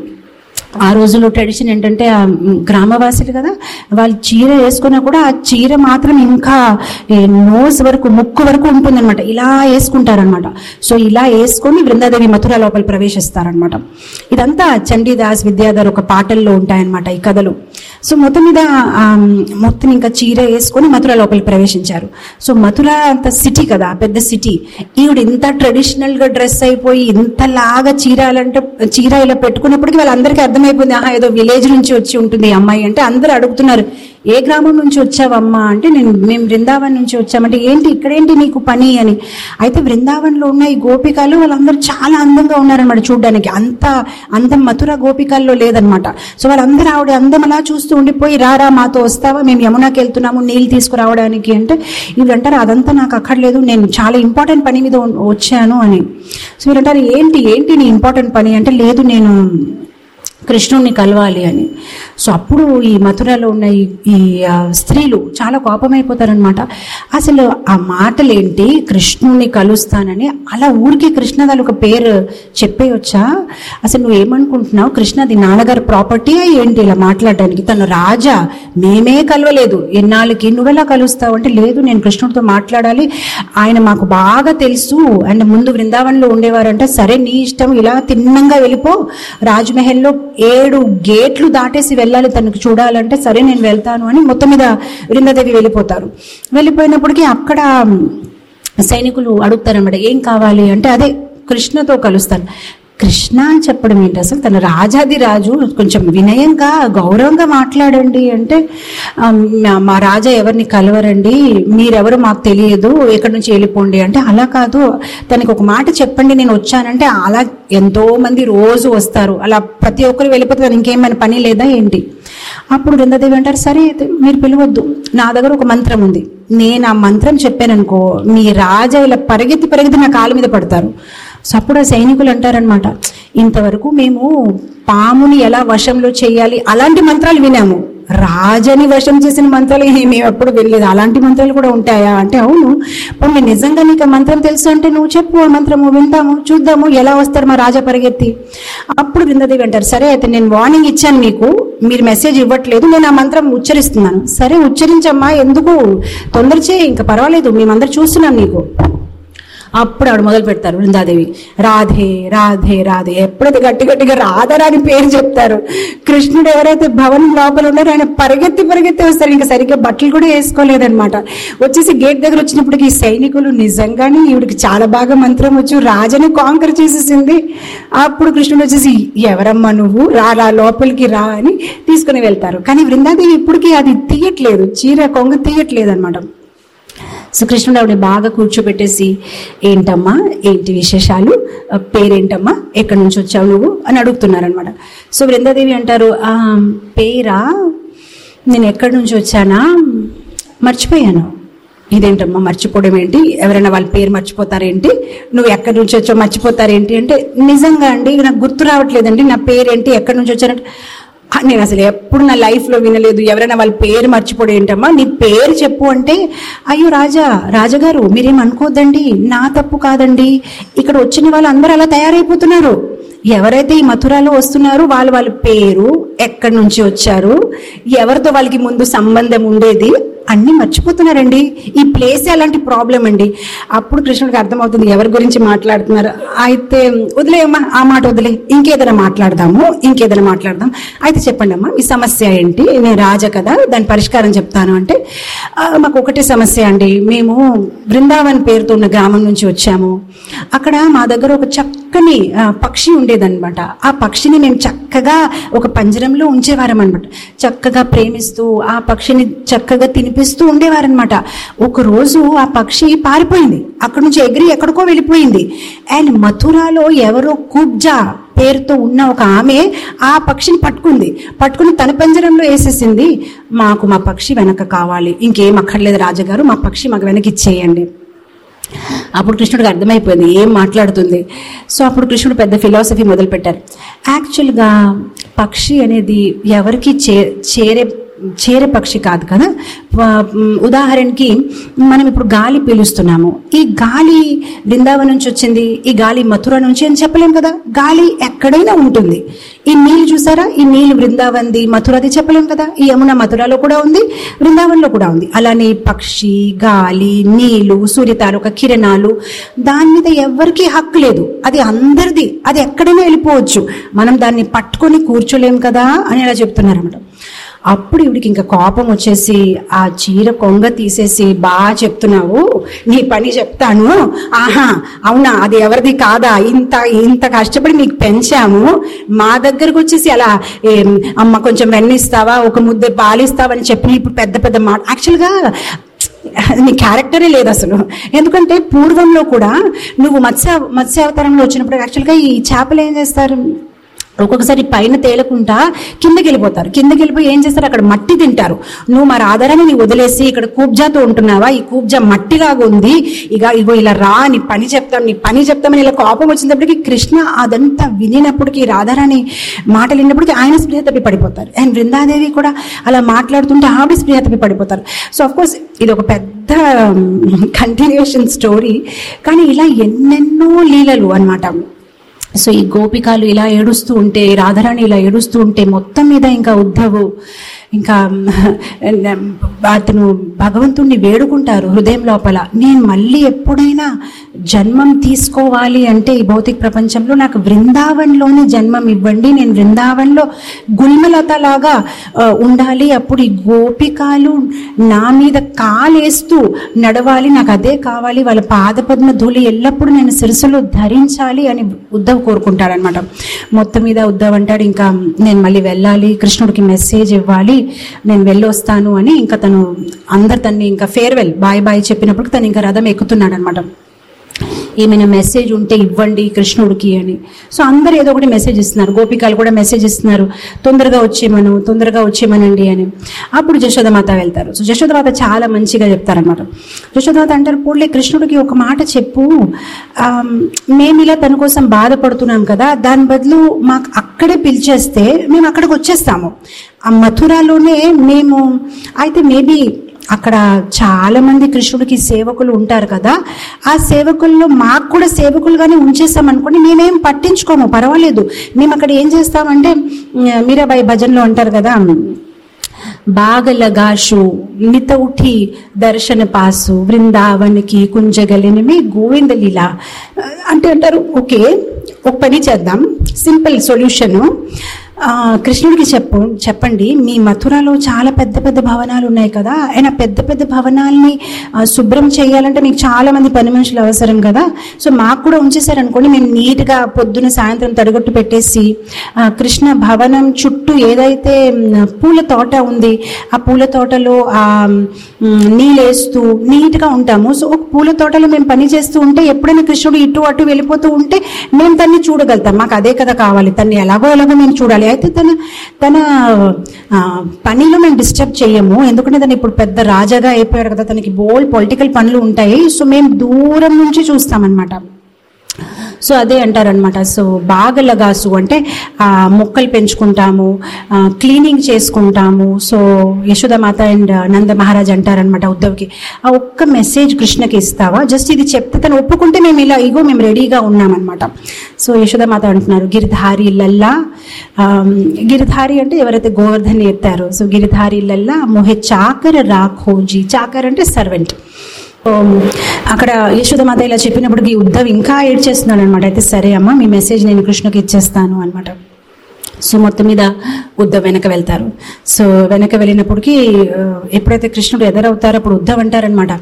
Speaker 1: ఆ రోజుల్లో ట్రెడిషన్ ఏంటంటే ఆ గ్రామవాసులు కదా వాళ్ళు చీర వేసుకున్నా కూడా ఆ చీర మాత్రం ఇంకా నోస్ వరకు ముక్కు వరకు ఉంటుందన్నమాట ఇలా వేసుకుంటారనమాట సో ఇలా వేసుకొని బృందాదేవి మథుర లోపల ప్రవేశిస్తారనమాట ఇదంతా చండీదాస్ విద్యాధర్ ఒక పాటల్లో ఉంటాయన్నమాట ఈ కథలు సో మొత్తం మీద ఆ, మొత్తం ఇంకా చీర వేసుకొని మథుర లోపలికి ప్రవేశించారు సో మథుర అంత సిటీ కదా పెద్ద సిటీ ఈవిడ ఇంత ట్రెడిషనల్ గా డ్రెస్ అయిపోయి ఇంతలాగా చీరాలంటే చీర ఇలా పెట్టుకున్నప్పటికీ వాళ్ళందరికీ అర్థమైపోయింది ఆహా ఏదో విలేజ్ నుంచి వచ్చి ఉంటుంది ఈ అమ్మాయి అంటే అందరూ అడుగుతున్నారు ఏ గ్రామం నుంచి వచ్చావమ్మా అంటే నేను మేము బృందావన్ నుంచి వచ్చామంటే ఏంటి ఇక్కడేంటి నీకు పని అని అయితే బృందావన్లో ఉన్న ఈ గోపికలు వాళ్ళందరూ చాలా అందంగా ఉన్నారనమాట చూడడానికి అంత అందం మథుర గోపికల్లో లేదనమాట సో వాళ్ళందరూ ఆవిడ అందం అలా చూస్తూ ఉండిపోయి రారా మాతో వస్తావా మేము యమునాకి వెళ్తున్నాము నీళ్ళు తీసుకురావడానికి అంటే వీళ్ళంటారు అదంతా నాకు అక్కర్లేదు నేను చాలా ఇంపార్టెంట్ పని మీద ఉన్- వచ్చాను అని సో వీళ్ళంటారు ఏంటి ఏంటి నీ ఇంపార్టెంట్ పని అంటే లేదు నేను కృష్ణుణ్ణి కలవాలి అని సో అప్పుడు ఈ మథురలో ఉన్న ఈ ఈ ఆ, స్త్రీలు చాలా కోపమైపోతారనమాట అసలు ఆ మాటలేంటి కృష్ణుణ్ణి కలుస్తానని అలా ఊరికి కృష్ణదాలు ఒక పేరు చెప్పేయొచ్చా అసలు నువ్వు ఏమనుకుంటున్నావు కృష్ణది నాన్నగారి ప్రాపర్టీ ఏంటి ఇలా మాట్లాడడానికి తను రాజా మేమే కలవలేదు ఎన్నాళ్ళకి నువ్వెలా కలుస్తావు అంటే లేదు నేను కృష్ణుడితో మాట్లాడాలి ఆయన మాకు బాగా తెలుసు అండ్ ముందు బృందావనంలో ఉండేవారంటే సరే నీ ఇష్టం ఇలా తిన్నంగా వెళ్ళిపో రాజ్మహల్లో ఏడు గేట్లు దాటేసి వెళ్ళాలి తనకు చూడాలంటే సరే నేను వెళ్తాను అని మొత్తం మీద బృందాదేవి వెళ్ళిపోతారు వెళ్ళిపోయినప్పటికీ అక్కడ సైనికులు అడుగుతారన్నమాట ఏం కావాలి అంటే అదే కృష్ణతో కలుస్తాను కృష్ణ అని చెప్పడం ఏంటి అసలు తన రాజాది రాజు కొంచెం వినయంగా గౌరవంగా మాట్లాడండి అంటే ఆ, మా- మా రాజా ఎవరిని కలవరండి మీరెవరు మాకు తెలియదు ఎక్కడి నుంచి వెళ్ళిపోండి అంటే అలా కాదు తనకి ఒక మాట చెప్పండి నేను వచ్చానంటే అలా ఎంతో మంది రోజు వస్తారు అలా ప్రతి ఒక్కరు వెళ్ళిపోతే తనకి ఇంకేమైనా పని లేదా ఏంటి అప్పుడు బృందాదేవి అంటారు సరే అయితే మీరు పిలవద్దు నా దగ్గర ఒక మంత్రం ఉంది నేను ఆ మంత్రం చెప్పాననుకో మీ రాజా ఇలా పరిగెత్తి పరిగెత్తి నా కాలు మీద పడతారు సో అప్పుడు ఆ సైనికులు అంటారనమాట ఇంతవరకు మేము పాముని ఎలా వశంలో చేయాలి అలాంటి మంత్రాలు వినాము రాజని వశం చేసిన మంత్రాలు ఏ- మేము ఎప్పుడు వెళ్ళలేదు అలాంటి మంత్రాలు కూడా ఉంటాయా అంటే అవును పోనీ నిజంగా నీకు ఆ మంత్రం తెలుసు అంటే నువ్వు చెప్పు ఆ మంత్రము వింటాము చూద్దాము ఎలా వస్తారు మా రాజా పరిగెత్తి అప్పుడు బృందాదేవి అంటారు సరే అయితే నేను వార్నింగ్ ఇచ్చాను మీకు మీరు మెసేజ్ ఇవ్వట్లేదు నేను ఆ మంత్రం ఉచ్చరిస్తున్నాను సరే ఉచ్చరించమ్మా ఎందుకు తొందర చేయి ఇంకా పర్వాలేదు మేమందరు చూస్తున్నాం నీకు అప్పుడు ఆవిడ మొదలు పెడతారు బృందాదేవి రాధే రాధే రాధే ఎప్పుడైతే గట్టి గట్టిగా రాధరాని పేరు చెప్తారు కృష్ణుడు ఎవరైతే భవనం లోపల ఉన్నారో ఆయన పరిగెత్తి పరిగెత్తి వస్తారు ఇంకా సరిగ్గా బట్టలు కూడా వేసుకోలేదన్నమాట వచ్చేసి గేట్ దగ్గర వచ్చినప్పటికి ఈ సైనికులు నిజంగానే ఈవిడికి చాలా బాగా మంత్రం వచ్చు రాజని కాంకర్ చేసేసింది అప్పుడు కృష్ణుడు వచ్చేసి ఎవరమ్మా నువ్వు రా రా లోపలికి రా అని తీసుకుని వెళ్తారు కానీ బృందాదేవి ఇప్పటికీ అది తీయట్లేదు చీర కొంగ తీయట్లేదు అనమాట సో కృష్ణుడు ఆవిడ బాగా కూర్చోబెట్టేసి ఏంటమ్మా ఏంటి విశేషాలు ఆ, పేరేంటమ్మా ఎక్కడి నుంచి వచ్చావు నువ్వు అని అడుగుతున్నారనమాట సో బృందాదేవి అంటారు "ఆ, పేరా నేను ఎక్కడి నుంచి వచ్చానా మర్చిపోయాను ఇదేంటమ్మా మర్చిపోవడం ఏంటి ఎవరైనా వాళ్ళ పేరు మర్చిపోతారేంటి నువ్వు ఎక్కడి నుంచి వచ్చావు మర్చిపోతారేంటి అంటే నిజంగా అండి నాకు గుర్తు రావట్లేదండి నా పేరేంటి ఎక్కడి నుంచి వచ్చారంటే ఆ, నేను అసలు ఎప్పుడు నా లైఫ్లో వినలేదు ఎవరైనా వాళ్ళ పేరు మర్చిపోడు ఏంటమ్మా నీ పేరు చెప్పు అంటే అయ్యో రాజా రాజాగారు మీరేం అనుకోవద్దండి నా తప్పు కాదండి ఇక్కడ వచ్చిన వాళ్ళు అందరూ అలా తయారైపోతున్నారు ఎవరైతే ఈ మథురాలో వస్తున్నారో వాళ్ళు వాళ్ళ పేరు ఎక్కడి నుంచి వచ్చారు ఎవరితో వాళ్ళకి ముందు సంబంధం ఉండేది అన్ని మర్చిపోతున్నారండి ఈ ప్లేస్ అలాంటి ప్రాబ్లం అండి అప్పుడు కృష్ణుడికి అర్థమవుతుంది ఎవరి గురించి మాట్లాడుతున్నారు అయితే వదిలేయమ్మా ఆ మాట వదిలే ఇంకేదైనా మాట్లాడదాము ఇంకేదైనా మాట్లాడదాం అయితే చెప్పండి అమ్మా మీ సమస్య ఏంటి నేను రాజ కదా దాని పరిష్కారం చెప్తాను అంటే "ఆ, మాకు ఒకటే సమస్య అండి మేము బృందావన్ పేరుతో ఉన్న గ్రామం నుంచి వచ్చాము అక్కడ మా దగ్గర ఒక చక్కని ఆ, పక్షి ఉండేదన్నమాట ఆ పక్షిని మేము చక్కగా ఒక పంజరంలో ఉంచేవారం అనమాట చక్కగా ప్రేమిస్తూ ఆ పక్షిని చక్కగా తినిపిస్తూ ఉండేవారనమాట ఒక రోజు ఆ పక్షి పారిపోయింది అక్కడి నుంచి ఎగిరి ఎక్కడికో వెళ్ళిపోయింది అండ్ మథురాలో ఎవరో కుబ్జా పేరుతో ఉన్న ఒక ఆమె ఆ పక్షిని పట్టుకుంది పట్టుకుని తన పంజరంలో వేసేసింది మాకు మా పక్షి వెనక కావాలి ఇంకేం అక్కర్లేదు రాజగారు మా పక్షి మాకు వెనక్కి ఇచ్చేయండి అప్పుడు కృష్ణుడికి అర్థమైపోయింది ఏం మాట్లాడుతుంది సో అప్పుడు కృష్ణుడు పెద్ద ఫిలాసఫీ మొదలుపెట్టారు యాక్చువల్గా పక్షి అనేది ఎవరికి చే చేరే చేరే పక్షి కాదు కదా వా- మ్, ఉదాహరణకి మనం ఇప్పుడు గాలి పీలుస్తున్నాము ఈ గాలి బృందావనం నుంచి వచ్చింది ఈ గాలి మథుర నుంచి అని చెప్పలేం కదా గాలి ఎక్కడైనా ఉంటుంది ఈ నీళ్ళు చూసారా ఈ నీళ్ళు బృందావన్ది మథురది చెప్పలేం కదా ఈ యమున మథురలో కూడా ఉంది బృందావన్లో కూడా ఉంది అలానే పక్షి గాలి నీళ్లు సూర్యతారక కిరణాలు దాని మీద ఎవ్వరికీ హక్కు లేదు అది అందరిది అది ఎక్కడైనా వెళ్ళిపోవచ్చు మనం దాన్ని పట్టుకొని కూర్చోలేం కదా అని అలా చెప్తున్నారు అన్నమాట అప్పుడు ఇవిడికి ఇంకా కోపం వచ్చేసి ఆ చీర కొంగ తీసేసి బాగా చెప్తున్నావు నీ పని చెప్తాను ఆహా అవునా అది ఎవరిది కాదా ఇంత ఇంత కష్టపడి మీకు పెంచాము మా దగ్గరకు వచ్చేసి అలా ఏం, అమ్మ కొంచెం వెన్నిస్తావా ఒక ముద్ద పాలిస్తావా అని చెప్పి ఇప్పుడు పెద్ద పెద్ద మాట యాక్చువల్గా నీ క్యారెక్టరే లేదు అసలు ఎందుకంటే పూర్వంలో కూడా నువ్వు మత్స్య మత్స్యావతారంలో వచ్చినప్పుడు యాక్చువల్గా ఈ చేపలు ఏం చేస్తారు ఒక్కొక్కసారి పైన తేలకుండా కిందకి వెళ్ళిపోతారు కిందకి వెళ్ళిపోయి ఏం చేస్తారు అక్కడ మట్టి తింటారు నువ్వు మరి ఆధారాన్ని నీ వదిలేసి ఇక్కడ కూబ్జాతో ఉంటున్నావా ఈ కూబ్జా మట్టిలాగా ఉంది ఇక ఇగో ఇలా రా నీ పని చెప్తాం నీ పని చెప్తామని ఇలా కోపం వచ్చినప్పటికీ కృష్ణ అదంతా వినినప్పటికీ రాధారాణి మాటలు విన్నప్పటికీ ఆయన స్పృహ తప్పి పడిపోతారు అండ్ బృందాదేవి కూడా అలా మాట్లాడుతుంటే ఆవిడ స్పృహ తప్పి పడిపోతారు సో అఫ్ కోర్స్ ఇది ఒక పెద్ద కంటిన్యూషన్ స్టోరీ కానీ ఇలా ఎన్నెన్నో లీలలు అన్నమాట సో ఈ గోపికాలు ఇలా ఏడుస్తూ ఉంటే రాధారాణి ఇలా ఏడుస్తూ ఉంటే మొత్తం మీద ఇంకా ఉద్ధవు ఇంకా అతను భగవంతుణ్ణి వేడుకుంటారు హృదయం లోపల నేను మళ్ళీ ఎప్పుడైనా జన్మం తీసుకోవాలి అంటే ఈ భౌతిక ప్రపంచంలో నాకు బృందావన్లోనే జన్మం ఇవ్వండి నేను బృందావన్లో గుల్మలత లాగా ఆ, ఉండాలి అప్పుడు ఈ గోపికాలు నా మీద కాలేస్తూ నడవాలి నాకు అదే కావాలి వాళ్ళ పాదపద్మ ధూళి ఎల్లప్పుడూ నేను శిరసులో ధరించాలి అని ఉద్ధవ్ కోరుకుంటాడనమాట మొత్తం మీద ఉద్ధవ్ అంటాడు ఇంకా నేను మళ్ళీ వెళ్ళాలి కృష్ణుడికి మెసేజ్ ఇవ్వాలి నేను వెళ్ళొస్తాను అని ఇంకా తను అందరు తన్ని ఇంకా ఫేర్వెల్ బాయ్ బాయ్ చెప్పినప్పుడు తను ఇంకా రథం ఎక్కుతున్నాడు అనమాట ఏమైనా మెసేజ్ ఉంటే ఇవ్వండి కృష్ణుడికి అని సో అందరు ఏదో ఒకటి మెసేజ్ ఇస్తున్నారు గోపికలు కూడా మెసేజ్ ఇస్తున్నారు తొందరగా వచ్చేమను తొందరగా వచ్చేమనండి అని అప్పుడు జశోదమాత వెళ్తారు సో జశోదమాత చాలా మంచిగా చెప్తారనమాట జశోదమాత అంటారు పోలే కృష్ణుడికి ఒక మాట చెప్పు ఆమ్, మేము ఇలా తన కోసం బాధపడుతున్నాం కదా దాని బదులు మాకు అక్కడే పిలిచేస్తే మేము అక్కడికి వచ్చేస్తాము ఆ మథురాలోనే మేము అయితే మేబీ అక్కడ చాలా మంది కృష్ణుడికి సేవకులు ఉంటారు కదా ఆ సేవకుల్లో మాకు కూడా సేవకులుగానే ఉంచేస్తాం అనుకోండి మేమేం పట్టించుకోము పర్వాలేదు మేము అక్కడ ఏం చేస్తామంటే ఉమ్, మీరాబాయి భజన్లో అంటారు కదా बाग लगाशु मित उठी దర్శన పాసు వృందావనికి కుంజగలిని మీ గోవింద లీల అంటే అంటారు ఓకే ఒక పని చేద్దాం సింపుల్ సొల్యూషను కృష్ణుడికి చెప్పు చెప్పండి మీ మథురలో చాలా పెద్ద పెద్ద భవనాలు ఉన్నాయి కదా ఆయన పెద్ద పెద్ద భవనాల్ని ఆ, శుభ్రం చేయాలంటే మీకు చాలా మంది పని మనుషులు అవసరం కదా సో మాకు కూడా ఉంచేసారనుకోండి మేము నీట్గా పొద్దున సాయంత్రం తడగొట్టు పెట్టేసి ఆ, కృష్ణ భవనం చుట్టూ ఏదైతే మ్, పూల తోట ఉంది ఆ పూల తోటలో ఆ మ్, నీళ్ళేస్తూ నీట్గా ఉంటాము సో ఒక పూల తోటలో మేము పని చేస్తూ ఉంటే ఎప్పుడైనా కృష్ణుడు ఇటు అటు వెళ్ళిపోతూ ఉంటే మేము తన్ని చూడగలుగుతాం మాకు అదే కదా కావాలి తన్ని ఎలాగో ఎలాగో మేము చూడాలి అయితే తన తన ఆ, పనిలో మేము డిస్టర్బ్ చేయము ఎందుకంటే తను ఇప్పుడు పెద్ద రాజాగా అయిపోయాడు కదా తనకి బోల్ పొలిటికల్ పనులు ఉంటాయి సో మేము దూరం నుంచి చూస్తామన్నమాట సో అదే అంటారనమాట సో బాగా లగాసు అంటే ఆ, మొక్కలు పెంచుకుంటాము క్లీనింగ్ చేసుకుంటాము సో యశోదమాత అండ్ నంద మహారాజ్ అంటారనమాట ఉద్ధవ్కి ఆ ఒక్క మెసేజ్ కృష్ణకి ఇస్తావా జస్ట్ ఇది చెప్తే తను ఒప్పుకుంటే మేము ఇలా ఇగో మేము రెడీగా ఉన్నామన్నమాట సో యశోదమాత అంటున్నారు గిరిధారి లల్లా ఆమ్, గిరిధారి అంటే ఎవరైతే గోవర్ధన్ ఎత్తారో సో గిరిధారి లల్లా మొహే చాకర రాఖోజీ చాకర్ అంటే సర్వెంట్ అక్కడ యశోదమాత ఇలా చెప్పినప్పటికీ ఉద్ధవ్ ఇంకా ఏడ్చేస్తున్నాడు అనమాట అయితే సరే అమ్మా మీ మెసేజ్ నేను కృష్ణకి ఇచ్చేస్తాను అనమాట సో మొత్తం మీద ఉద్ధవ్ వెనక వెళ్తారు సో వెనక వెళ్ళినప్పటికీ ఆ, ఎప్పుడైతే కృష్ణుడు ఎదరవుతారో అప్పుడు ఉద్ధవ్ అంటారనమాట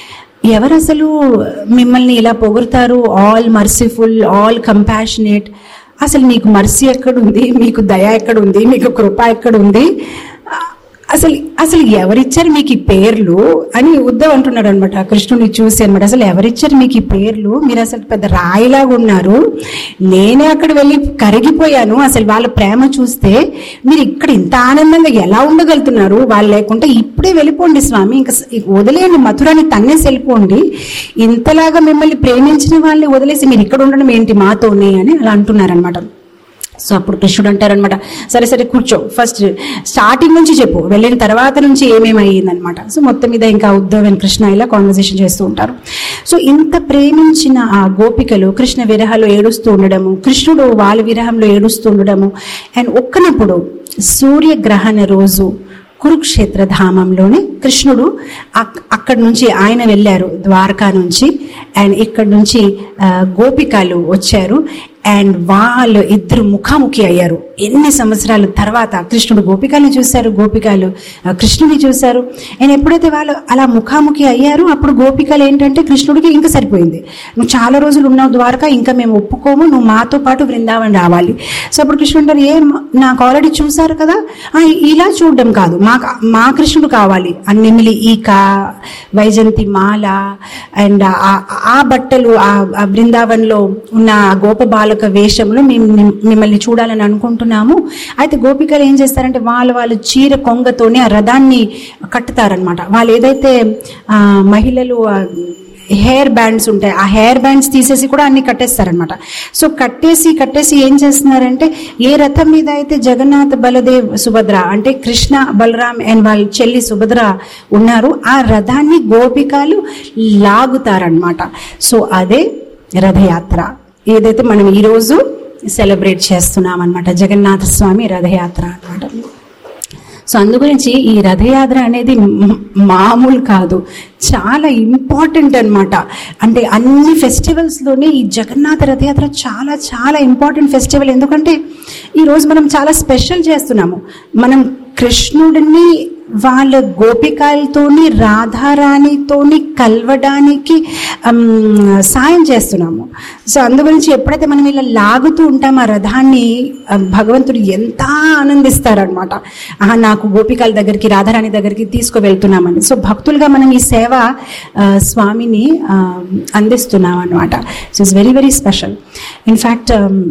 Speaker 1: ఎవరు అసలు మిమ్మల్ని ఇలా పొగురుతారు ఆల్ మర్సిఫుల్ ఆల్ కంపాషనేట్ అసలు మీకు మర్సీ ఎక్కడుంది మీకు దయ ఎక్కడుంది మీకు కృప ఎక్కడుంది ఆ, అసలు అసలు ఎవరిచ్చారు మీకు ఈ పేర్లు అని ఉద్ధవ్ అంటున్నాడు అనమాట కృష్ణుని చూసి అనమాట అసలు ఎవరిచ్చారు మీకు ఈ పేర్లు మీరు అసలు పెద్ద రాయిలాగా ఉన్నారు నేనే అక్కడ వెళ్ళి కరిగిపోయాను అసలు వాళ్ళ ప్రేమ చూస్తే మీరు ఇక్కడ ఇంత ఆనందంగా ఎలా ఉండగలుగుతున్నారు వాళ్ళు లేకుంటే ఇప్పుడే వెళ్ళిపోండి స్వామి ఇంకా స- వదిలేయండి మథురాని తన్నేసి వెళ్ళిపోండి ఇంతలాగా మిమ్మల్ని ప్రేమించిన వాళ్ళని వదిలేసి మీరు ఇక్కడ ఉండడం ఏంటి మాతోనే అని అలా అంటున్నారనమాట సో అప్పుడు కృష్ణుడు అంటారనమాట సరే సరే కూర్చో ఫస్ట్ స్టార్టింగ్ నుంచి చెప్పు వెళ్ళిన తర్వాత నుంచి ఏమేమి అయ్యిందనమాట సో మొత్తం మీద ఇంకా ఉద్ధవ్ అండ్ కృష్ణ ఇలా కాన్వర్సేషన్ చేస్తూ ఉంటారు సో ఇంత ప్రేమించిన ఆ గోపికలు కృష్ణ విరహాలు ఏడుస్తూ ఉండడము కృష్ణుడు వాళ్ళ విరహంలో ఏడుస్తూ ఉండడము అండ్ ఒక్కనప్పుడు సూర్యగ్రహణ రోజు కురుక్షేత్ర ధామంలోనే కృష్ణుడు అక్- అక్కడి నుంచి ఆయన వెళ్ళారు ద్వారకా నుంచి అండ్ ఇక్కడ నుంచి ఆ, గోపికలు వచ్చారు అండ్ వాళ్ళు ఇద్దరు ముఖాముఖి అయ్యారు ఎన్ని సంవత్సరాల తర్వాత కృష్ణుడు గోపికల్ని చూశారు గోపికలు ఆ, కృష్ణుని చూశారు అండ్ ఎప్పుడైతే వాళ్ళు అలా ముఖాముఖి అయ్యారు అప్పుడు గోపికలు ఏంటంటే కృష్ణుడికి ఇంకా సరిపోయింది నువ్వు చాలా రోజులు ఉన్నావు ద్వారకా ఇంకా మేము ఒప్పుకోము నువ్వు మాతో పాటు బృందావన్ రావాలి సో అప్పుడు కృష్ణుడు అంటారు ఏం నాకు ఆల్రెడీ చూశారు కదా ఆ, ఇలా చూడడం కాదు మా మా కృష్ణుడు కావాలి ఆ నెమిలి ఈక వైజంతి మాల అండ్ ఆ- ఆ బట్టలు ఆ ఆ బృందావన్లో ఉన్న ఆ గోప బాలక వేషంలో మేము నిమ్- మిమ్మల్ని చూడాలని అనుకుంటున్నాము అయితే గోపికలు ఏం చేస్తారంటే వాళ్ళు వాళ్ళు చీర కొంగతోనే ఆ రథాన్ని కట్టుతారనమాట వాళ్ళు ఏదైతే ఆ, మహిళలు ఆ, హెయిర్ బ్యాండ్స్ ఉంటాయి ఆ హెయిర్ బ్యాండ్స్ తీసేసి కూడా అన్ని కట్టేస్తారనమాట సో కట్టేసి కట్టేసి ఏం చేస్తున్నారంటే ఏ రథం మీద అయితే జగన్నాథ్ బలదేవ్ సుభద్ర అంటే కృష్ణ బలరాం అండ్ వాళ్ళ చెల్లి సుభద్ర ఉన్నారు ఆ రథాన్ని గోపికలు లాగుతారనమాట సో అదే రథయాత్ర ఏదైతే మనం ఈరోజు సెలబ్రేట్ చేస్తున్నాం అనమాట జగన్నాథ స్వామి రథయాత్ర అన్నమాట సో అందు గురించి ఈ రథయాత్ర అనేది మ- మామూలు కాదు చాలా ఇంపార్టెంట్ అన్నమాట అంటే అన్ని ఫెస్టివల్స్లోనే ఈ జగన్నాథ రథయాత్ర చాలా చాలా ఇంపార్టెంట్ ఫెస్టివల్ ఎందుకంటే ఈరోజు మనం చాలా స్పెషల్ చేస్తున్నాము మనం కృష్ణుడిని వాళ్ళ గోపికలతోని రాధారాణితోని కలవడానికి అమ్, సాయం చేస్తున్నాము సో అందు గురించి ఎప్పుడైతే మనం ఇలా లాగుతూ ఉంటాం ఆ రథాన్ని ఆ, భగవంతుడు ఎంత ఆనందిస్తారనమాట ఆహా నాకు గోపికల దగ్గరికి రాధారాణి దగ్గరికి తీసుకువెళ్తున్నామని సో భక్తులుగా మనం ఈ సేవ ఆ, స్వామిని ఆ, అందిస్తున్నాం అనమాట so it's very very special in fact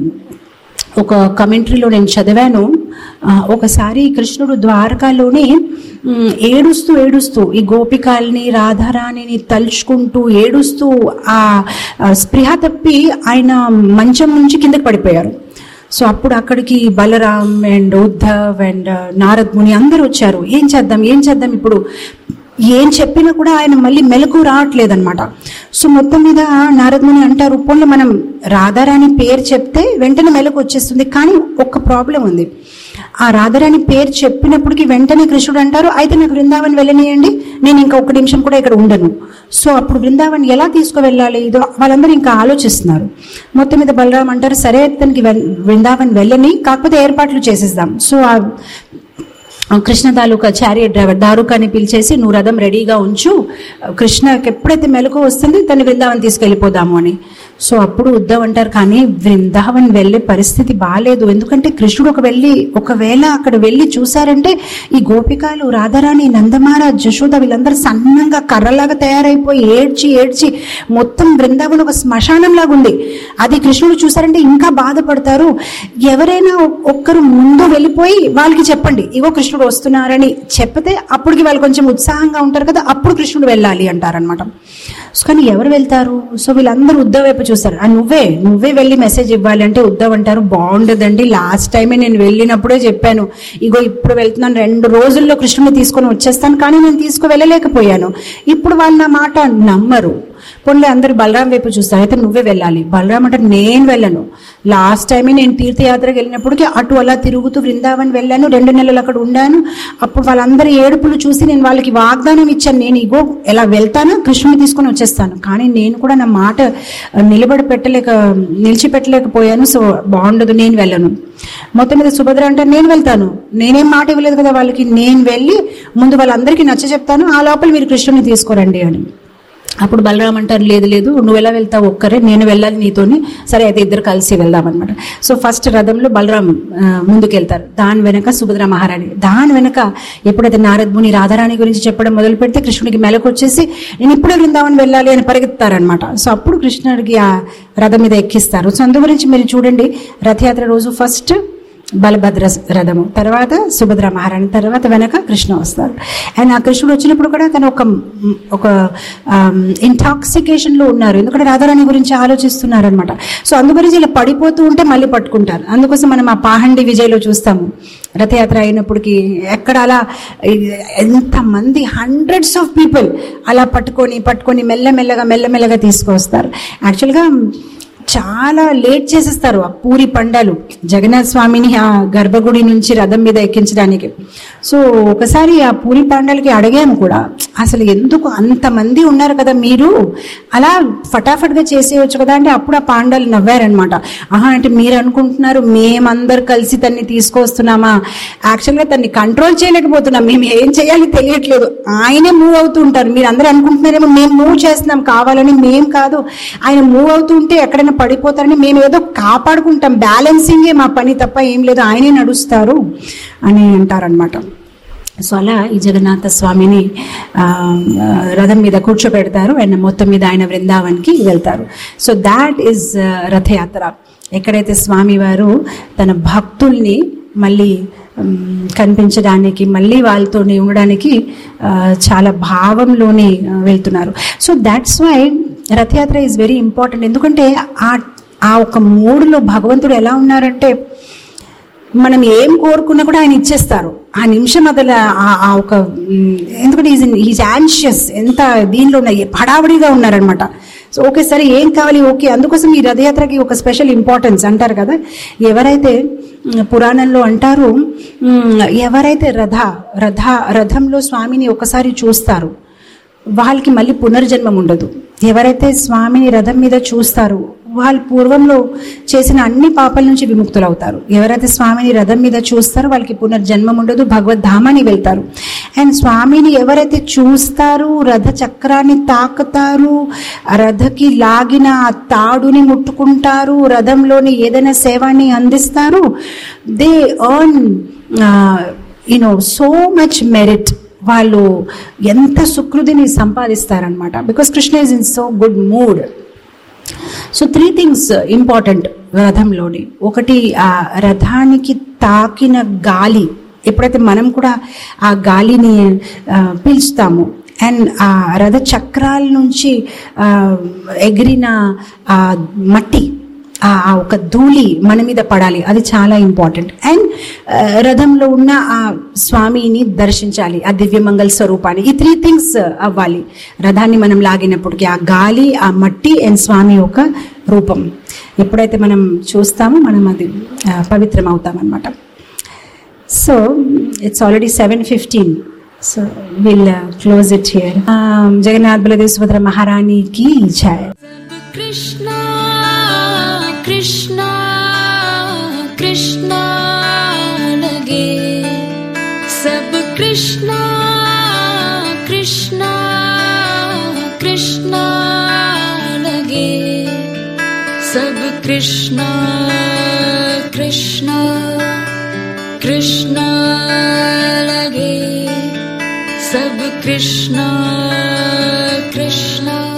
Speaker 1: ఒక కమెంటరీలో నేను చదివాను ఆ, ఒకసారి కృష్ణుడు ద్వారకాలోని మ్, ఏడుస్తూ ఏడుస్తూ ఈ గోపికల్ని రాధారాణిని తలుచుకుంటూ ఏడుస్తూ ఆ ఆ స్పృహ తప్పి ఆయన మంచం నుంచి కిందకి పడిపోయారు సో అప్పుడు అక్కడికి బలరాం అండ్ ఉద్ధవ్ అండ్ నారద్ ముని అందరూ వచ్చారు ఏం చేద్దాం ఏం చేద్దాం ఇప్పుడు ఏం చెప్పినా కూడా ఆయన మళ్ళీ మెలకు రావట్లేదన్నమాట సో మొత్తం మీద నారద్ ముని అంటారు పోన్లే మనం రాధారాణి పేరు చెప్తే వెంటనే మెలకు వచ్చేస్తుంది కానీ ఒక్క ప్రాబ్లం ఉంది ఆ రాధారాణి పేరు చెప్పినప్పటికి వెంటనే కృష్ణుడు అంటారు అయితే నాకు బృందావన్ వెళ్ళనియండి నేను ఇంకా ఒక్క నిమిషం కూడా ఇక్కడ ఉండను సో అప్పుడు బృందావన్ ఎలా తీసుకువెళ్ళాలి ఇదో వాళ్ళందరూ ఇంకా ఆలోచిస్తున్నారు మొత్తం మీద బలరాం అంటారు సరే తనకి వెన్- బృందావన్ వెళ్ళని కాకపోతే ఏర్పాట్లు చేసేద్దాం సో ఆ ఆ కృష్ణ తాలూకా చారియట్ డ్రైవర్ దారుకాని పిలిచేసి నువ్వు రథం రెడీగా ఉంచు కృష్ణకి ఎప్పుడైతే మెలకు వస్తుంది తను బృందావన్ తీసుకెళ్ళిపోదాము అని సో అప్పుడు ఉద్ధవ్ అంటారు కానీ బృందావన్ వెళ్ళే పరిస్థితి బాగాలేదు ఎందుకంటే కృష్ణుడు ఒక వెళ్ళి ఒకవేళ అక్కడ వెళ్ళి చూసారంటే ఈ గోపికలు రాధారాణి నందమారాజ్ జశోద వీళ్ళందరూ సన్నంగా కర్రలాగా తయారైపోయి ఏడ్చి ఏడ్చి మొత్తం బృందావన్ ఒక శ్మశానం లాగా ఉంది అది కృష్ణుడు చూసారంటే ఇంకా బాధపడతారు ఎవరైనా ఒ- ఒక్కరు ముందు వెళ్ళిపోయి వాళ్ళకి చెప్పండి ఇగో కృష్ణుడు వస్తున్నారని చెప్తే అప్పటికి వాళ్ళు కొంచెం ఉత్సాహంగా ఉంటారు కదా అప్పుడు కృష్ణుడు వెళ్ళాలి అంటారనమాట సో కానీ ఎవరు వెళ్తారు సో వీళ్ళందరూ ఉద్దవ్ వైపు చూస్తారు ఆ నువ్వే నువ్వే వెళ్ళి మెసేజ్ ఇవ్వాలి అంటే ఉద్దవ్ అంటారు బాగుండదండి లాస్ట్ టైమే నేను వెళ్ళినప్పుడే చెప్పాను ఇగో ఇప్పుడు వెళ్తున్నాను రెండు రోజుల్లో కృష్ణుని తీసుకొని వచ్చేస్తాను కానీ నేను తీసుకు వెళ్ళలేకపోయాను ఇప్పుడు వాళ్ళు నా మాట నమ్మరు పోన్లే అందరూ బలరాం వైపు చూస్తారు అయితే నువ్వే వెళ్ళాలి బలరాం అంటే నేను వెళ్ళను లాస్ట్ టైమే నేను తీర్థయాత్రకు వెళ్ళినప్పటికీ అటు అలా తిరుగుతూ బృందావన్ వెళ్ళాను రెండు నెలలు అక్కడ ఉండాను అప్పుడు వాళ్ళందరి ఏడుపులు చూసి నేను వాళ్ళకి వాగ్దానం ఇచ్చాను నేను ఇగో ఎలా వెళ్తాను కృష్ణుని తీసుకొని వచ్చేస్తాను కానీ నేను కూడా నా మాట నిలబడి పెట్టలేక నిలిచిపెట్టలేకపోయాను సో బాగుండదు నేను వెళ్ళను మొత్తం మీద సుభద్ర అంటే నేను వెళ్తాను నేనేం మాట ఇవ్వలేదు కదా వాళ్ళకి నేను వెళ్ళి ముందు వాళ్ళందరికీ నచ్చ చెప్తాను ఆ లోపల మీరు కృష్ణుని తీసుకురండి అని అప్పుడు బలరాం అంటారు లేదు లేదు నువ్వు ఎలా వెళ్తావు ఒక్కరే నేను వెళ్ళాలి నీతోని సరే అయితే ఇద్దరు కలిసి వెళ్దాం అనమాట సో ఫస్ట్ రథంలో బలరాం ఆ, ముందుకు వెళ్తారు దాని వెనక సుభద్ర మహారాణి దాని వెనక ఎప్పుడైతే నారద్ ముని రాధారాణి గురించి చెప్పడం మొదలు పెడితే కృష్ణుడికి మెలకు వచ్చేసి నేను ఇప్పుడే బృందావన్ వెళ్ళాలి అని పరిగెత్తారనమాట సో అప్పుడు కృష్ణుడికి ఆ రథం మీద ఎక్కిస్తారు సో అందు గురించి మీరు చూడండి రథయాత్ర రోజు ఫస్ట్ బలభద్ర రథము తర్వాత సుభద్ర మహారాణి తర్వాత వెనక కృష్ణ వస్తారు అండ్ ఆ కృష్ణుడు వచ్చినప్పుడు కూడా తను ఒక ఒక ఇంటాక్సికేషన్ లో ఉన్నారు ఎందుకంటే రాధారాణి గురించి ఆలోచిస్తున్నారు అనమాట సో అందు గురించి ఇలా పడిపోతూ ఉంటే మళ్ళీ పట్టుకుంటారు అందుకోసం మనం ఆ పాహండి విజయ్లో చూస్తాము రథయాత్ర అయినప్పటికీ ఎక్కడ అలా ఎంతమంది హండ్రెడ్స్ ఆఫ్ పీపుల్ అలా పట్టుకొని పట్టుకొని మెల్లమెల్లగా మెల్లమెల్లగా తీసుకొస్తారు యాక్చువల్గా చాలా లేట్ చేసేస్తారు ఆ పూరి పండాలు జగన్నాథ్ స్వామిని ఆ గర్భగుడి నుంచి రథం మీద ఎక్కించడానికి సో ఒకసారి ఆ పూరి పాండాలకి అడిగాము కూడా అసలు ఎందుకు అంతమంది ఉన్నారు కదా మీరు అలా ఫటాఫట్గా చేసేయచ్చు కదా అంటే అప్పుడు ఆ పాండాలు నవ్వారనమాట ఆహా అంటే మీరు అనుకుంటున్నారు మేమందరు కలిసి తన్ని తీసుకొస్తున్నామా యాక్చువల్గా తన్ని కంట్రోల్ చేయలేకపోతున్నాం మేము ఏం చేయాలి తెలియట్లేదు ఆయనే మూవ్ అవుతూ ఉంటారు మీరు అందరూ అనుకుంటున్నారేమో మేము మూవ్ చేస్తున్నాం కావాలని మేం కాదు ఆయన మూవ్ అవుతూ ఉంటే ఎక్కడైనా పడిపోతారని మేము ఏదో కాపాడుకుంటాం బ్యాలెన్సింగే మా పని తప్ప ఏం లేదు ఆయనే నడుస్తారు అని అంటారనమాట సో అలా ఈ జగన్నాథ స్వామిని ఆ, రథం మీద కూర్చోబెడతారు అండ్ మొత్తం మీద ఆయన బృందావన్కి వెళ్తారు సో దాట్ ఈజ్ రథయాత్ర ఎక్కడైతే స్వామివారు తన భక్తుల్ని మళ్ళీ ఉమ్, కనిపించడానికి మళ్ళీ వాళ్ళతో ఉండడానికి ఆ, చాలా భావంలోనే ఆ, వెళ్తున్నారు so that's why Rathayatra is very important ఎందుకంటే ఆ ఆ ఒక మూడులో భగవంతుడు ఎలా ఉన్నారంటే మనం ఏం కోరుకున్నా కూడా ఆయన ఇచ్చేస్తారు ఆ నిమిషం అదల ఆ- ఆ ఒక మ్, ఎందుకంటే ఈజ్ ఈజ్ యాన్షియస్ ఎంత దీనిలో ఉన్న హడావుడిగా ఉన్నారనమాట సో ఓకే సరే ఏం కావాలి ఓకే అందుకోసం ఈ రథయాత్రకి ఒక స్పెషల్ ఇంపార్టెన్స్ అంటారు కదా ఎవరైతే మ్, పురాణంలో అంటారు మ్, ఎవరైతే రథ రథ రథంలో స్వామిని ఒకసారి చూస్తారు వాళ్ళకి మళ్ళీ పునర్జన్మం ఉండదు ఎవరైతే స్వామిని రథం మీద చూస్తారో వాళ్ళు పూర్వంలో చేసిన అన్ని పాపాల నుంచి విముక్తులు అవుతారు ఎవరైతే స్వామిని రథం మీద చూస్తారో వాళ్ళకి పునర్జన్మం ఉండదు భగవద్ధామాన్ని వెళ్తారు అండ్ స్వామిని ఎవరైతే చూస్తారు రథ చక్రాన్ని తాకుతారు ఆ రథకి లాగిన ఆ తాడుని ముట్టుకుంటారు రథంలోని ఏదైనా సేవాన్ని అందిస్తారు they earn you know so much merit వాళ్ళు ఎంత సుకృతిని సంపాదిస్తారనమాట because Krishna is in so good mood so three things important రథంలోని ఒకటి ఆ రథానికి తాకిన గాలి ఎప్పుడైతే మనం కూడా ఆ గాలిని ఆ, పీల్చుతామో అండ్ ఆ రథ చక్రాల నుంచి ఆ, ఎగిరిన ఆ మట్టి ఆ ఆ ఒక ధూళి మన మీద పడాలి అది చాలా ఇంపార్టెంట్ అండ్ రథంలో ఉన్న ఆ స్వామిని దర్శించాలి ఆ దివ్యమంగళ స్వరూపాన్ని ఈ త్రీ థింగ్స్ అవ్వాలి రథాన్ని మనం లాగినప్పటికీ ఆ గాలి ఆ మట్టి అండ్ స్వామి యొక్క రూపం ఎప్పుడైతే మనం చూస్తామో మనం అది ఆ, పవిత్రం అవుతాం అనమాట so it's already seven fifteen so will close it here Jagannath Baladev Subhadra మహారాణికి జయ
Speaker 2: कृष्णा कृष्णा कृष्णा लगे सब कृष्णा कृष्णा कृष्णा लगे सब कृष्णा कृष्णा कृष्णा लगे सब कृष्णा कृष्णा